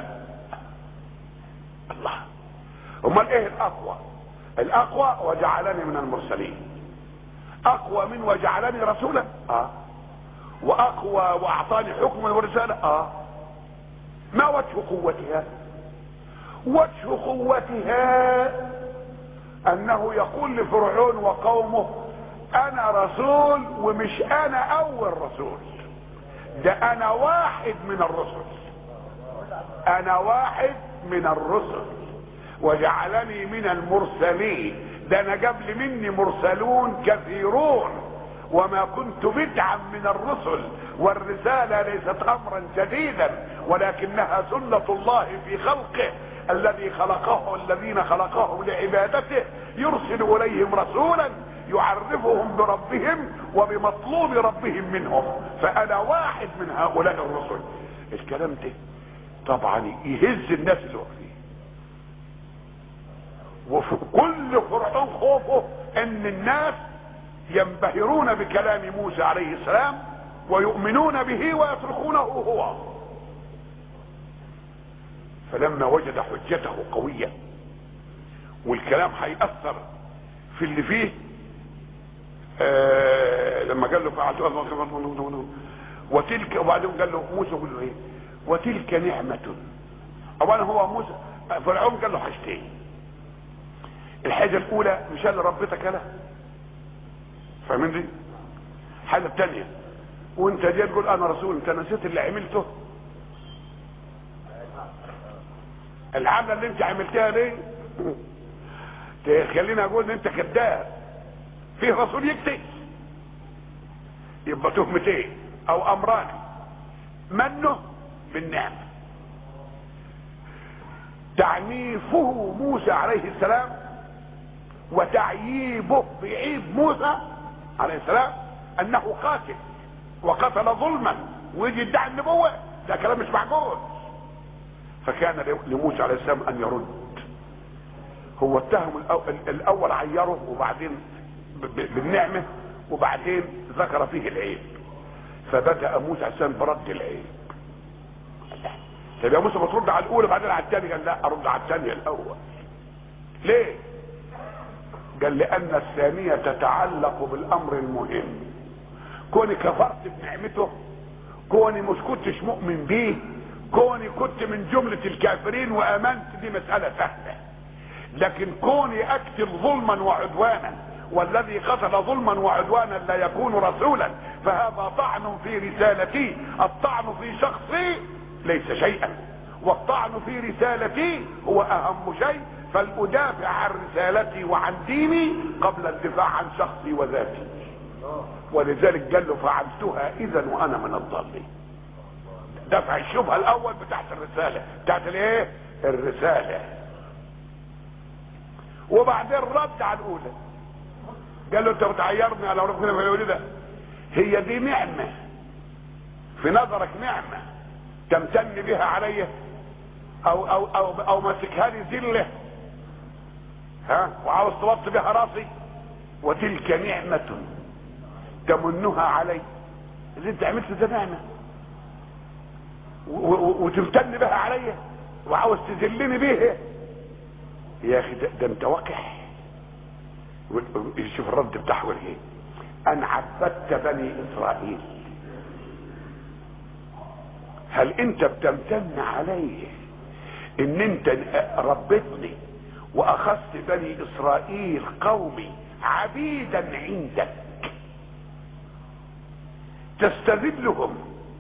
الله امال ايه الاقوى الاقوى وجعلني من المرسلين اقوى من وجعلني رسولا اه واقوى واعطاني حكما ورسالة اه ما وجه قوتها وجه قوتها انه يقول لفرعون وقومه انا رسول ومش انا اول رسول ده انا واحد من الرسل انا واحد من الرسل وجعلني من المرسلين ده انا قبل مني مرسلون كثيرون وما كنت بدعا من الرسل والرسالة ليست امرا جديدا ولكنها سنة الله في خلقه الذي خلقه الذين خلقهم لعبادته يرسل اليهم رسولا يعرفهم بربهم وبمطلوب ربهم منهم فانا واحد من هؤلاء الرسل الكلام ده طبعا يهز الناس اللي فيه وفي كل فرعون خوفه ان الناس ينبهرون بكلام موسى عليه السلام ويؤمنون به ويتركونه هو فلما وجد حجته قوية والكلام هيأثر في اللي فيه آه لما قال له فعلت وتلك وبعدين قال له موسى قال له ايه وتلك نعمة اولا هو موسى فرعون قال له حاجتين الحاجة الاولى مش اللي ربيتك انا فاهمين دي الحاجة الثانية وانت جاي تقول انا رسول انت نسيت اللي عملته العمله اللي انت عملتها دي تخليني اقول ان انت كذاب فيه رسول يكتب يبقى تهمتين او امران منه بالنعمه تعنيفه موسى عليه السلام وتعييبه بعيب موسى عليه السلام انه قاتل وقتل ظلما ويجي يدعي النبوه ده كلام مش معقول فكان لموسى عليه السلام ان يرد هو اتهم الاول عيره وبعدين بالنعمه وبعدين ذكر فيه العيب فبدا موسى عليه السلام برد العيب طب يا موسى ما ترد على الاولى بعدين على الثانيه قال لا ارد على الثانيه الاول ليه قال لان الثانيه تتعلق بالامر المهم كوني كفرت بنعمته كوني مش كنتش مؤمن بيه كوني كنت من جملة الكافرين وامنت دي مسألة سهلة لكن كوني اكتب ظلما وعدوانا والذي قتل ظلما وعدوانا لا يكون رسولا فهذا طعن في رسالتي الطعن في شخصي ليس شيئا والطعن في رسالتي هو اهم شيء فلأدافع عن رسالتي وعن ديني قبل الدفاع عن شخصي وذاتي ولذلك قال له فعلتها اذا وانا من الضالين دفع الشبهه الاول بتاعت الرساله بتاعت الايه الرساله وبعدين رد على الاولى قال له انت بتعيرني على ربنا في الولده هي دي نعمه في نظرك نعمه تمتن بها علي او او او او ماسكها لي ذله ها وعاوز توطي بها راسي وتلك نعمه تمنها علي اللي انت عملته ده نعمه وتمتن بها عليا وعاوز تذلني بيها يا اخي ده, ده انت وقح شوف الرد بتاعه ايه ان عبدت بني اسرائيل هل انت بتمتن علي ان انت ربتني واخذت بني اسرائيل قومي عبيدا عندك تستذلهم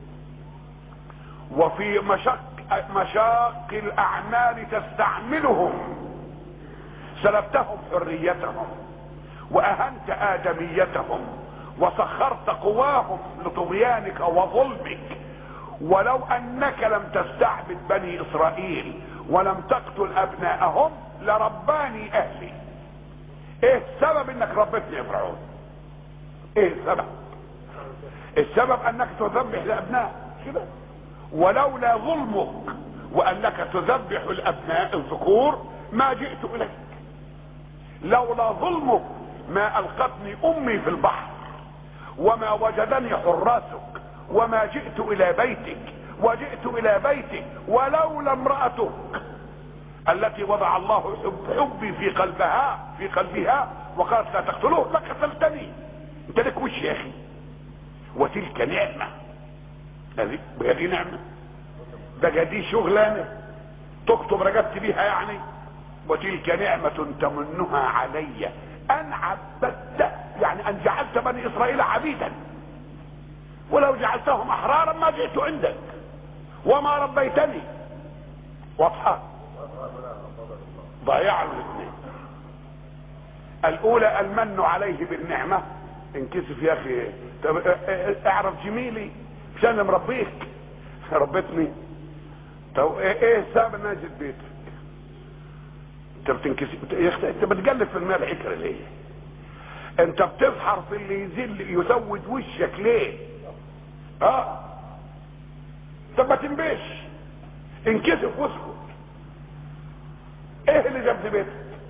وفي مشق مشاق الاعمال تستعملهم سلبتهم حريتهم واهنت ادميتهم وسخرت قواهم لطغيانك وظلمك ولو انك لم تستعبد بني اسرائيل ولم تقتل ابناءهم لرباني اهلي ايه السبب انك ربتني يا فرعون ايه السبب السبب انك تذبح الابناء كده ولولا ظلمك وانك تذبح الابناء الذكور ما جئت اليك لولا ظلمك ما القتني امي في البحر وما وجدني حراسك وما جئت الى بيتك وجئت الى بيتك ولولا امرأتك التي وضع الله حب حبي في قلبها في قلبها وقالت لا تقتلوه لقتلتني انت لك وش يا اخي وتلك نعمه هذه دي نعمة ده دي شغلانة تكتب رجبت بيها يعني وتلك نعمة تمنها علي ان عبدت يعني ان جعلت بني اسرائيل عبيدا ولو جعلتهم احرارا ما جئت عندك وما ربيتني واضحة ضيع له الاثنين الاولى المن عليه بالنعمه انكسف يا اخي طب اعرف جميلي مش انا مربيك ربتني طب ايه ايه السبب ان انا جيت بيتك انت بتنكسف يا اخي انت بتقلب في المال عكر ليه انت بتفحر في اللي يزل يسود وشك ليه اه طب ما تنبش انكسف واسكت ايه اللي جاب بيتك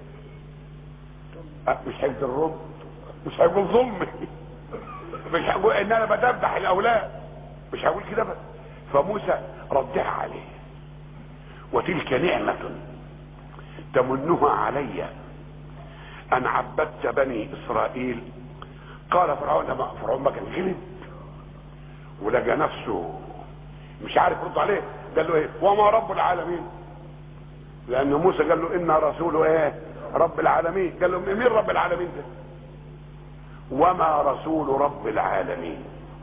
أه مش هيقدر الرد مش هيقول ظلمي مش هيقول ان انا بدبح الاولاد مش هقول كده بس فموسى ردها عليه وتلك نعمة تمنها علي ان عبدت بني اسرائيل قال فرعون لما فرعون ما كان غلب ولقى نفسه مش عارف يرد عليه قال له ايه وما رب العالمين لان موسى قال له ان رسول ايه رب العالمين قال له مين رب العالمين ده وما رسول رب العالمين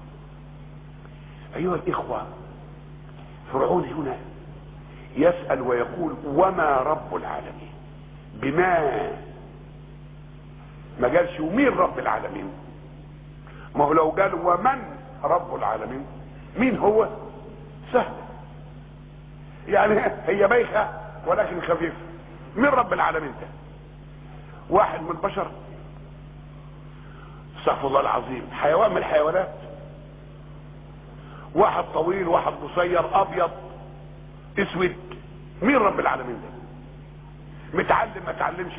ايها الاخوه فرعون هنا يسال ويقول وما رب العالمين بما ما قالش ومين رب العالمين ما هو لو قال ومن رب العالمين مين هو سهل يعني هي بايخه ولكن خفيفه مين رب العالمين ده واحد من البشر استغفر الله العظيم حيوان من الحيوانات واحد طويل واحد قصير ابيض اسود مين رب العالمين ده متعلم ما تعلمش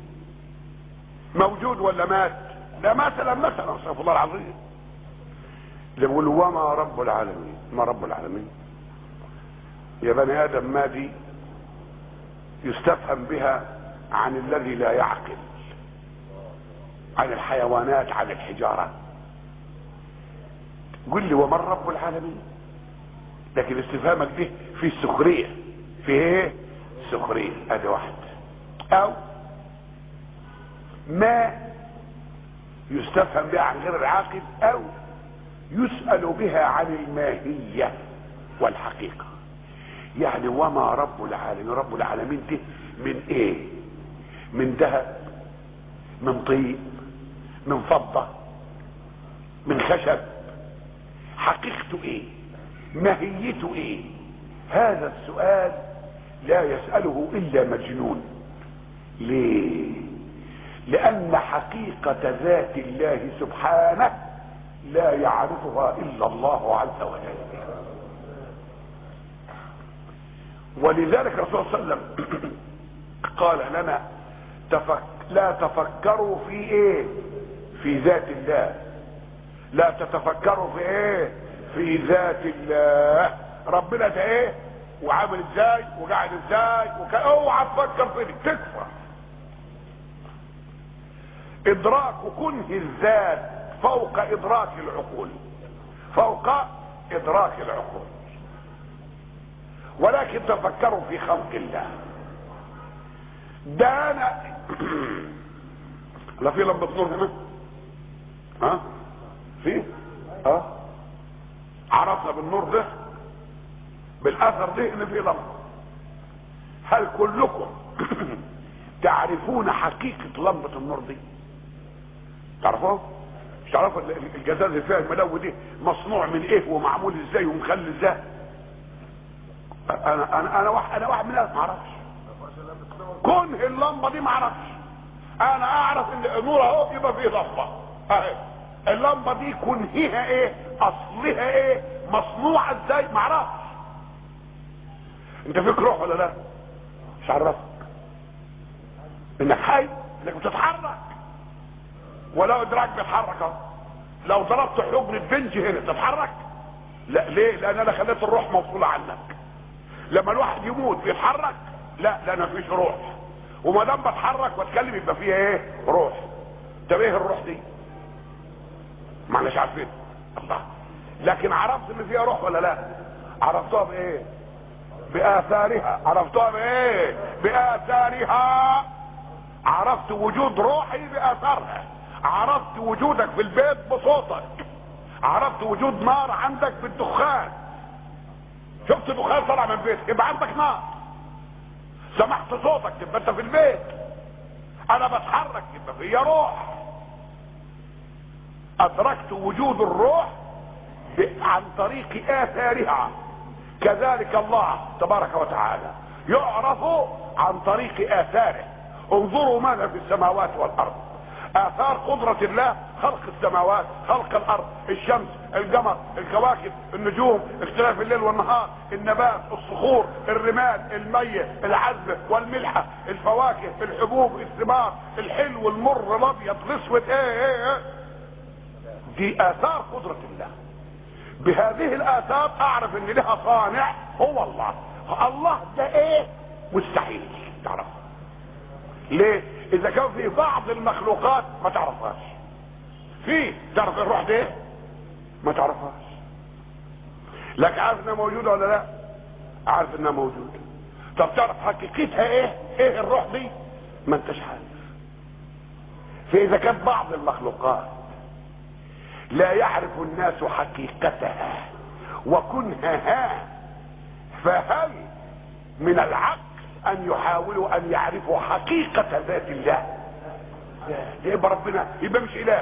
موجود ولا مات لا مثلا مثلا استغفر الله العظيم اللي بيقول وما رب العالمين ما رب العالمين يا بني ادم ما دي يستفهم بها عن الذي لا يعقل عن الحيوانات عن الحجاره قل لي ومن رب العالمين لكن استفهامك دي في سخريه في ايه سخريه ادي واحد او ما يستفهم بها عن غير العاقل او يسأل بها عن الماهية والحقيقة يعني وما رب العالمين رب العالمين دي من ايه من ذهب من طين من فضة من خشب حقيقته ايه ماهيته ايه هذا السؤال لا يسأله الا مجنون ليه لان حقيقة ذات الله سبحانه لا يعرفها الا الله عز وجل ولذلك الرسول صلى الله عليه وسلم قال لنا تفك لا تفكروا في ايه في ذات الله لا تتفكروا في ايه في ذات الله ربنا ده ايه وعامل ازاي وقاعد ازاي وك... اوعى تفكر في دي تكفر ادراك كنه الذات فوق ادراك العقول فوق ادراك العقول ولكن تفكروا في خلق الله ده انا لا في لمبة نور هنا ها في اه عرفنا بالنور ده بالاثر ده ان في لمبة هل كلكم تعرفون حقيقة لمبة النور دي تعرفوها مش تعرفوا الجزاز اللي فيها الملو دي مصنوع من ايه ومعمول ازاي ومخلي ازاي انا انا انا واحد انا واحد من الناس ما اعرفش كنه اللمبه دي ما اعرفش انا اعرف ان نور اهو يبقى فيه لمبه اهي اللمبه دي كنهها ايه اصلها ايه مصنوعه ازاي ما اعرفش انت فيك روح ولا لا مش عرفك انك حي انك بتتحرك ولو ادراك بيتحرك اهو لو ضربت حجن بنج هنا تتحرك لا ليه لان انا خليت الروح موصوله عنك لما الواحد يموت بيتحرك لا لا مفيش روح وما دام بتحرك واتكلم يبقى فيها ايه روح طب ايه الروح دي ما احناش عارفين الله لكن عرفت ان فيها روح ولا لا عرفتوها بايه باثارها عرفتوها بايه باثارها عرفت وجود روحي باثارها عرفت وجودك في البيت بصوتك عرفت وجود نار عندك بالدخان شفت دخان طالع من بيتك يبقى عندك نار سمحت صوتك تبقى انت في البيت انا بتحرك يبقى فيا روح ادركت وجود الروح عن طريق اثارها كذلك الله تبارك وتعالى يعرف عن طريق اثاره انظروا ماذا في السماوات والارض اثار قدرة الله خلق السماوات خلق الارض الشمس القمر الكواكب النجوم اختلاف الليل والنهار النبات الصخور الرمال المية العذبة والملحة الفواكه الحبوب الثمار الحلو المر الابيض الاسود ايه ايه ايه دي اثار قدرة الله بهذه الاثار اعرف ان لها صانع هو الله الله ده ايه مستحيل تعرف ليه اذا كان في بعض المخلوقات ما تعرفهاش في تعرف الروح دي ما تعرفهاش لك عارف انها موجودة ولا لا عارف انها موجودة طب تعرف حقيقتها ايه ايه الروح دي ما انتش عارف فاذا كانت بعض المخلوقات لا يعرف الناس حقيقتها وكنهها فهل من العقل ان يحاولوا ان يعرفوا حقيقة ذات الله يبقى ربنا يبقى مش اله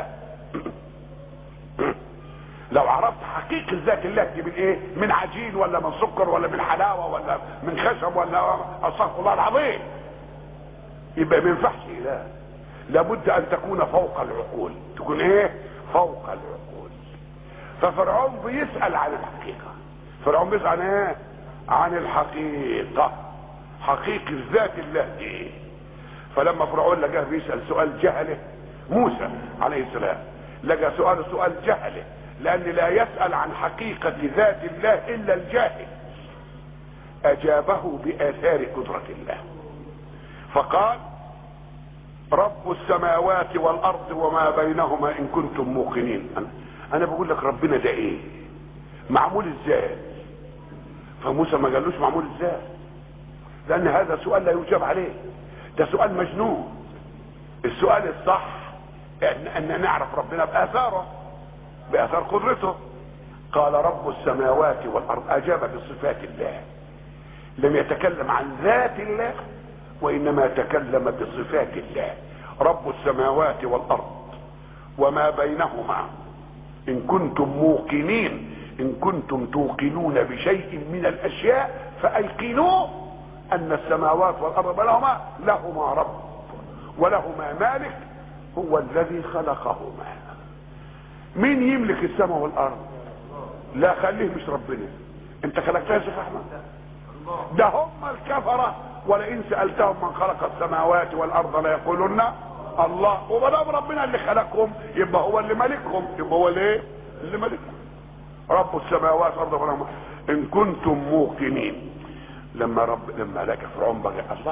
لو عرفت حقيقة ذات الله دي من ايه من عجين ولا من سكر ولا من حلاوة ولا من خشب ولا استغفر الله العظيم يبقى ما ينفعش اله لابد ان تكون فوق العقول تكون ايه فوق العقول ففرعون بيسأل عن الحقيقة فرعون بيسأل عن ايه عن الحقيقة حقيقة ذات الله دي ايه فلما فرعون لقاه بيسأل سؤال جهله موسى عليه السلام لقى سؤال سؤال جهله لان لا يسأل عن حقيقة ذات الله الا الجاهل اجابه باثار قدرة الله فقال رب السماوات والارض وما بينهما ان كنتم موقنين انا, أنا بقول لك ربنا ده ايه معمول ازاي فموسى ما قالوش معمول ازاي لان هذا سؤال لا يجاب عليه ده سؤال مجنون السؤال الصح ان, أن نعرف ربنا باثاره باثار قدرته قال رب السماوات والارض اجاب بصفات الله لم يتكلم عن ذات الله وانما تكلم بصفات الله رب السماوات والارض وما بينهما ان كنتم موقنين ان كنتم توقنون بشيء من الاشياء فايقنوا ان السماوات والارض بينهما لهما رب ولهما مالك هو الذي خلقهما مين يملك السماء والارض لا خليه مش ربنا انت خلقتها يا شيخ احمد ده هم الكفره ولئن سالتهم من خلق السماوات والارض ليقولن الله وما دام ربنا اللي خلقهم يبقى هو اللي مالكهم يبقى هو اللي اللي مالكهم رب السماوات والارض ولهما ان كنتم موقنين لما رب لما لقى فرعون بقى الله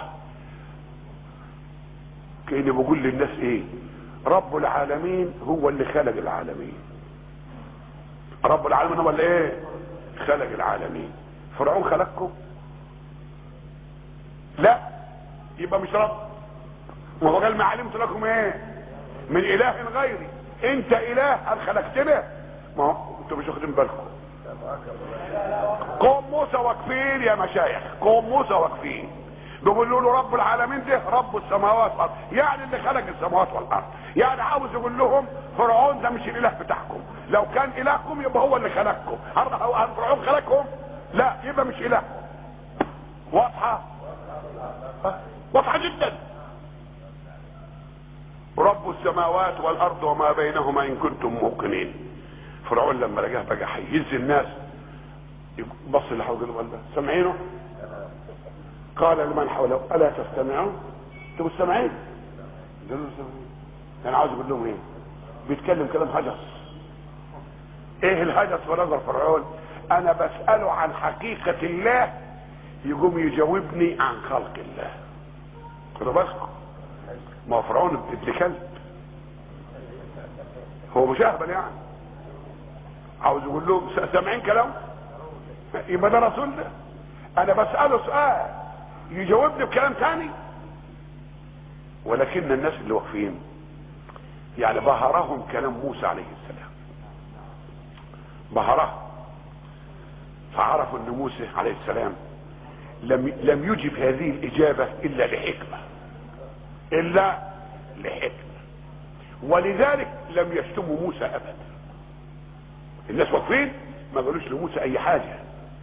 كاني بقول للناس ايه رب العالمين هو اللي خلق العالمين رب العالمين هو اللي ايه خلق العالمين فرعون خلقكم لا يبقى مش رب وهو قال ما علمت لكم ايه من اله غيري انت اله هل خلقت به ما هو انتوا مش واخدين بالكم قوم موسى واقفين يا مشايخ قوم موسى واقفين بيقولوا له رب العالمين ده رب السماوات والارض يعني اللي خلق السماوات والارض يعني عاوز يقول لهم فرعون ده مش الاله بتاعكم لو كان الهكم يبقى هو اللي خلقكم هل فرعون خلقكم لا يبقى مش الهكم واضحه واضحه جدا رب السماوات والارض وما بينهما ان كنتم موقنين فرعون لما لقاه بقى هيهز الناس بص اللي حوله قال له سامعينه قال لمن حوله الا تستمعون انتوا مستمعين قالوا سامعين انا عاوز اقول لهم ايه بيتكلم كلام هجس ايه الهجس في نظر فرعون انا بساله عن حقيقه الله يقوم يجاوبني عن خلق الله خدوا بالكم ما هو فرعون ابن كلب هو مش اهبل يعني عاوز يقول لهم سامعين كلام يبقى ده رسول ده انا بساله سؤال يجاوبني بكلام تاني ولكن الناس اللي واقفين يعني بهرهم كلام موسى عليه السلام بهرهم فعرفوا ان موسى عليه السلام لم لم يجب هذه الاجابه الا لحكمه الا لحكمه ولذلك لم يشتموا موسى ابدا الناس واقفين ما قالوش لموسى اي حاجه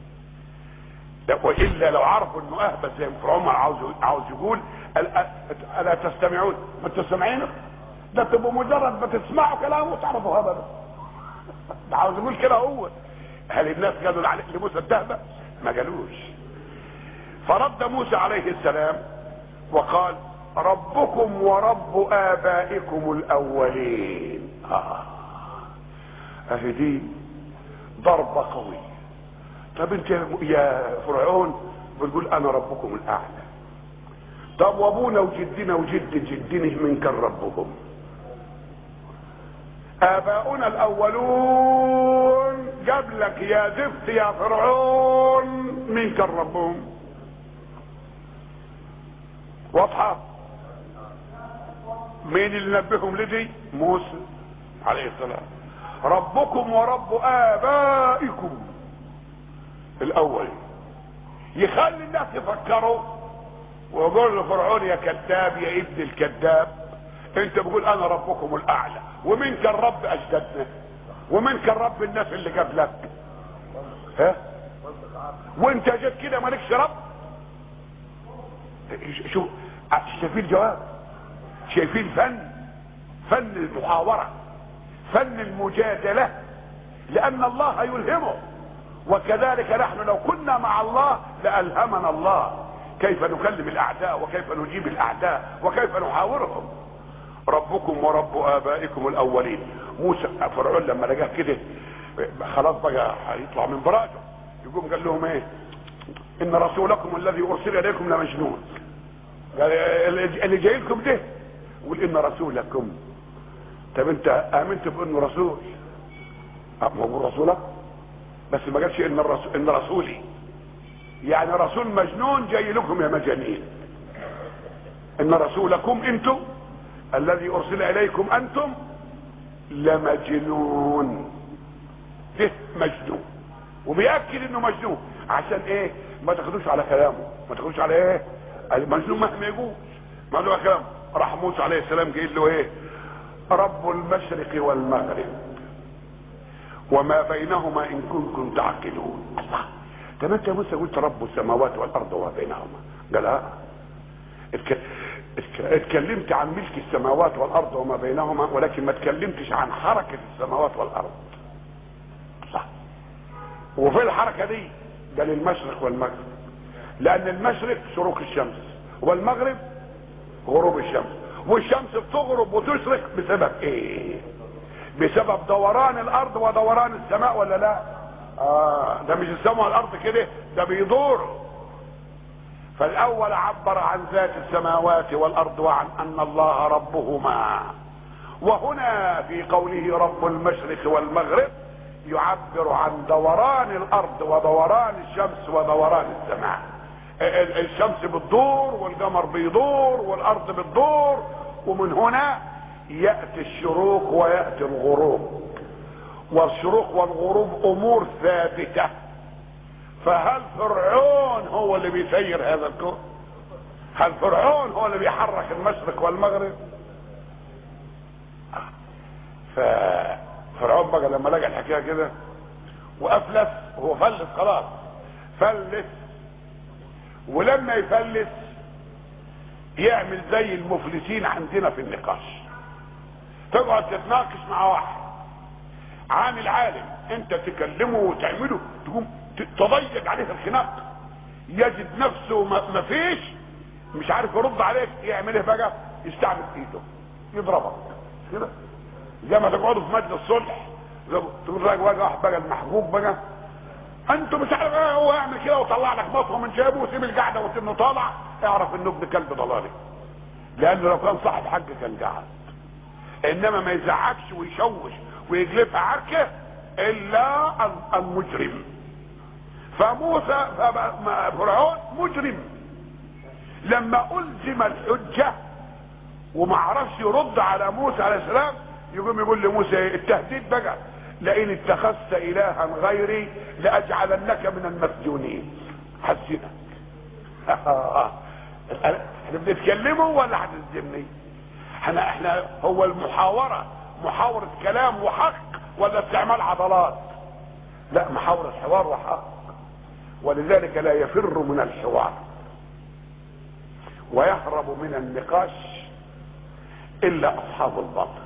والا لو عرفوا انه اهبل زي ما فرعون عاوز عاوز يقول الا تستمعون ما تستمعين ده تبقوا مجرد ما تسمعوا كلامه تعرفوا هبل ده عاوز يقول كده هو هل الناس قالوا لموسى الدهبه ما قالوش فرد موسى عليه السلام وقال ربكم ورب ابائكم الاولين اه اهي دي ضربة قوية طب انت يا فرعون بتقول انا ربكم الاعلى طب وابونا وجدنا وجد جدنا من كان ربهم اباؤنا الاولون قبلك يا زفت يا فرعون من كان ربهم واضحه مين اللي نبههم لدي موسى عليه السلام ربكم ورب ابائكم الاول يخلي الناس يفكروا ويقول لفرعون يا كذاب يا ابن الكذاب انت بقول انا ربكم الاعلى ومين كان رب اجدادنا ومين كان رب الناس اللي قبلك ها وانت جيت كده مالكش رب شوف شايفين الجواب شايفين فن فن المحاورة فن المجادلة لأن الله يلهمه وكذلك نحن لو كنا مع الله لألهمنا الله كيف نكلم الأعداء وكيف نجيب الأعداء وكيف نحاورهم ربكم ورب آبائكم الأولين موسى فرعون لما لقاه كده خلاص بقى هيطلع من براءته يقوم قال لهم ايه ان رسولكم الذي ارسل اليكم لمجنون قال اللي جاي لكم ده يقول ان رسولكم طب انت امنت بانه رسول ما هو رسولك بس ما قالش ان الرسول ان رسولي يعني رسول مجنون جاي لكم يا مجانين ان رسولكم انتم الذي ارسل اليكم انتم لمجنون ده مجنون وبيأكد انه مجنون عشان ايه ما تاخدوش على كلامه ما تاخدوش على ايه المجنون مهما يقول ما له كلام راح موسى عليه السلام قايل له ايه رب المشرق والمغرب وما بينهما ان كنتم تعقلون الله طب انت يا موسى قلت رب السماوات والارض وما بينهما قال اه اتكلمت عن ملك السماوات والارض وما بينهما ولكن ما اتكلمتش عن حركه السماوات والارض صح وفي الحركه دي قال المشرق والمغرب لان المشرق شروق الشمس والمغرب غروب الشمس والشمس بتغرب وتشرق بسبب ايه بسبب دوران الارض ودوران السماء ولا لا اه ده مش السماء والارض كده ده بيدور فالاول عبر عن ذات السماوات والارض وعن ان الله ربهما وهنا في قوله رب المشرق والمغرب يعبر عن دوران الارض ودوران الشمس ودوران السماء الشمس بتدور والقمر بيدور والارض بتدور ومن هنا ياتي الشروق وياتي الغروب والشروق والغروب امور ثابته فهل فرعون هو اللي بيسير هذا الكون هل فرعون هو اللي بيحرك المشرق والمغرب ففرعون بقى لما لقى الحكايه كده وافلس هو فلس خلاص فلس ولما يفلس يعمل زي المفلسين عندنا في النقاش تقعد تتناقش مع واحد عامل عالم انت تكلمه وتعمله تقوم تضيق عليه الخناق يجد نفسه ما فيش مش عارف يرد عليك يعمل ايه بقى يستعمل ايده يضربك كده زي ما تقعدوا في مجلس صلح تقول راجل واحد بقى المحبوب بقى انتوا مش عارف ايه هو يعمل كده وطلع لك مطوه من جيبه وسيب القعده وسيبنه طالع اعرف انه ابن كلب ضلالي لانه لو كان صاحب حق كان قعد انما ما يزعكش ويشوش ويجلبها عركه الا المجرم فموسى فرعون مجرم لما الزم الحجه وما عرفش يرد على موسى عليه السلام يقوم يقول لموسى التهديد بقى لئن اتخذت الها غيري لاجعلنك من المسجونين حسنك احنا بنتكلموا ولا هتلزمني احنا احنا هو المحاورة محاورة كلام وحق ولا استعمال عضلات لا محاورة حوار وحق ولذلك لا يفر من الحوار ويهرب من النقاش الا اصحاب الباطل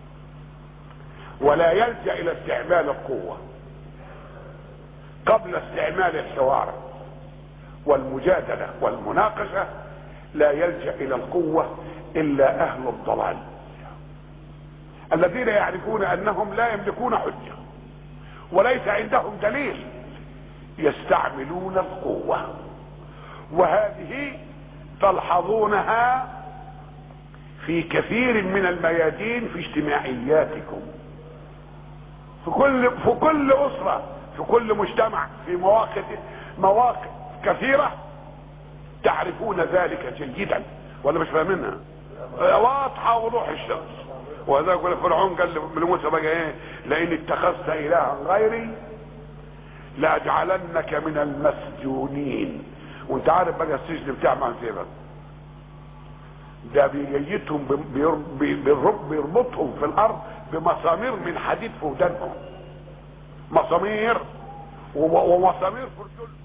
ولا يلجا الى استعمال القوه قبل استعمال الحوار والمجادله والمناقشه لا يلجا الى القوه الا اهل الضلال الذين يعرفون انهم لا يملكون حجه وليس عندهم دليل يستعملون القوه وهذه تلحظونها في كثير من الميادين في اجتماعياتكم في كل في كل اسره في كل مجتمع في مواقف مواقف كثيره تعرفون ذلك جيدا ولا مش فاهمينها واضحه وضوح الشمس وهذا يقول فرعون قال لموسى بقى ايه لئن اتخذت الها غيري لاجعلنك من المسجونين وانت عارف بقى السجن بتاع مع بقى ده بيجيتهم بيربطهم في الارض بمسامير من حديد في ودانهم مسامير ومسامير في رجلهم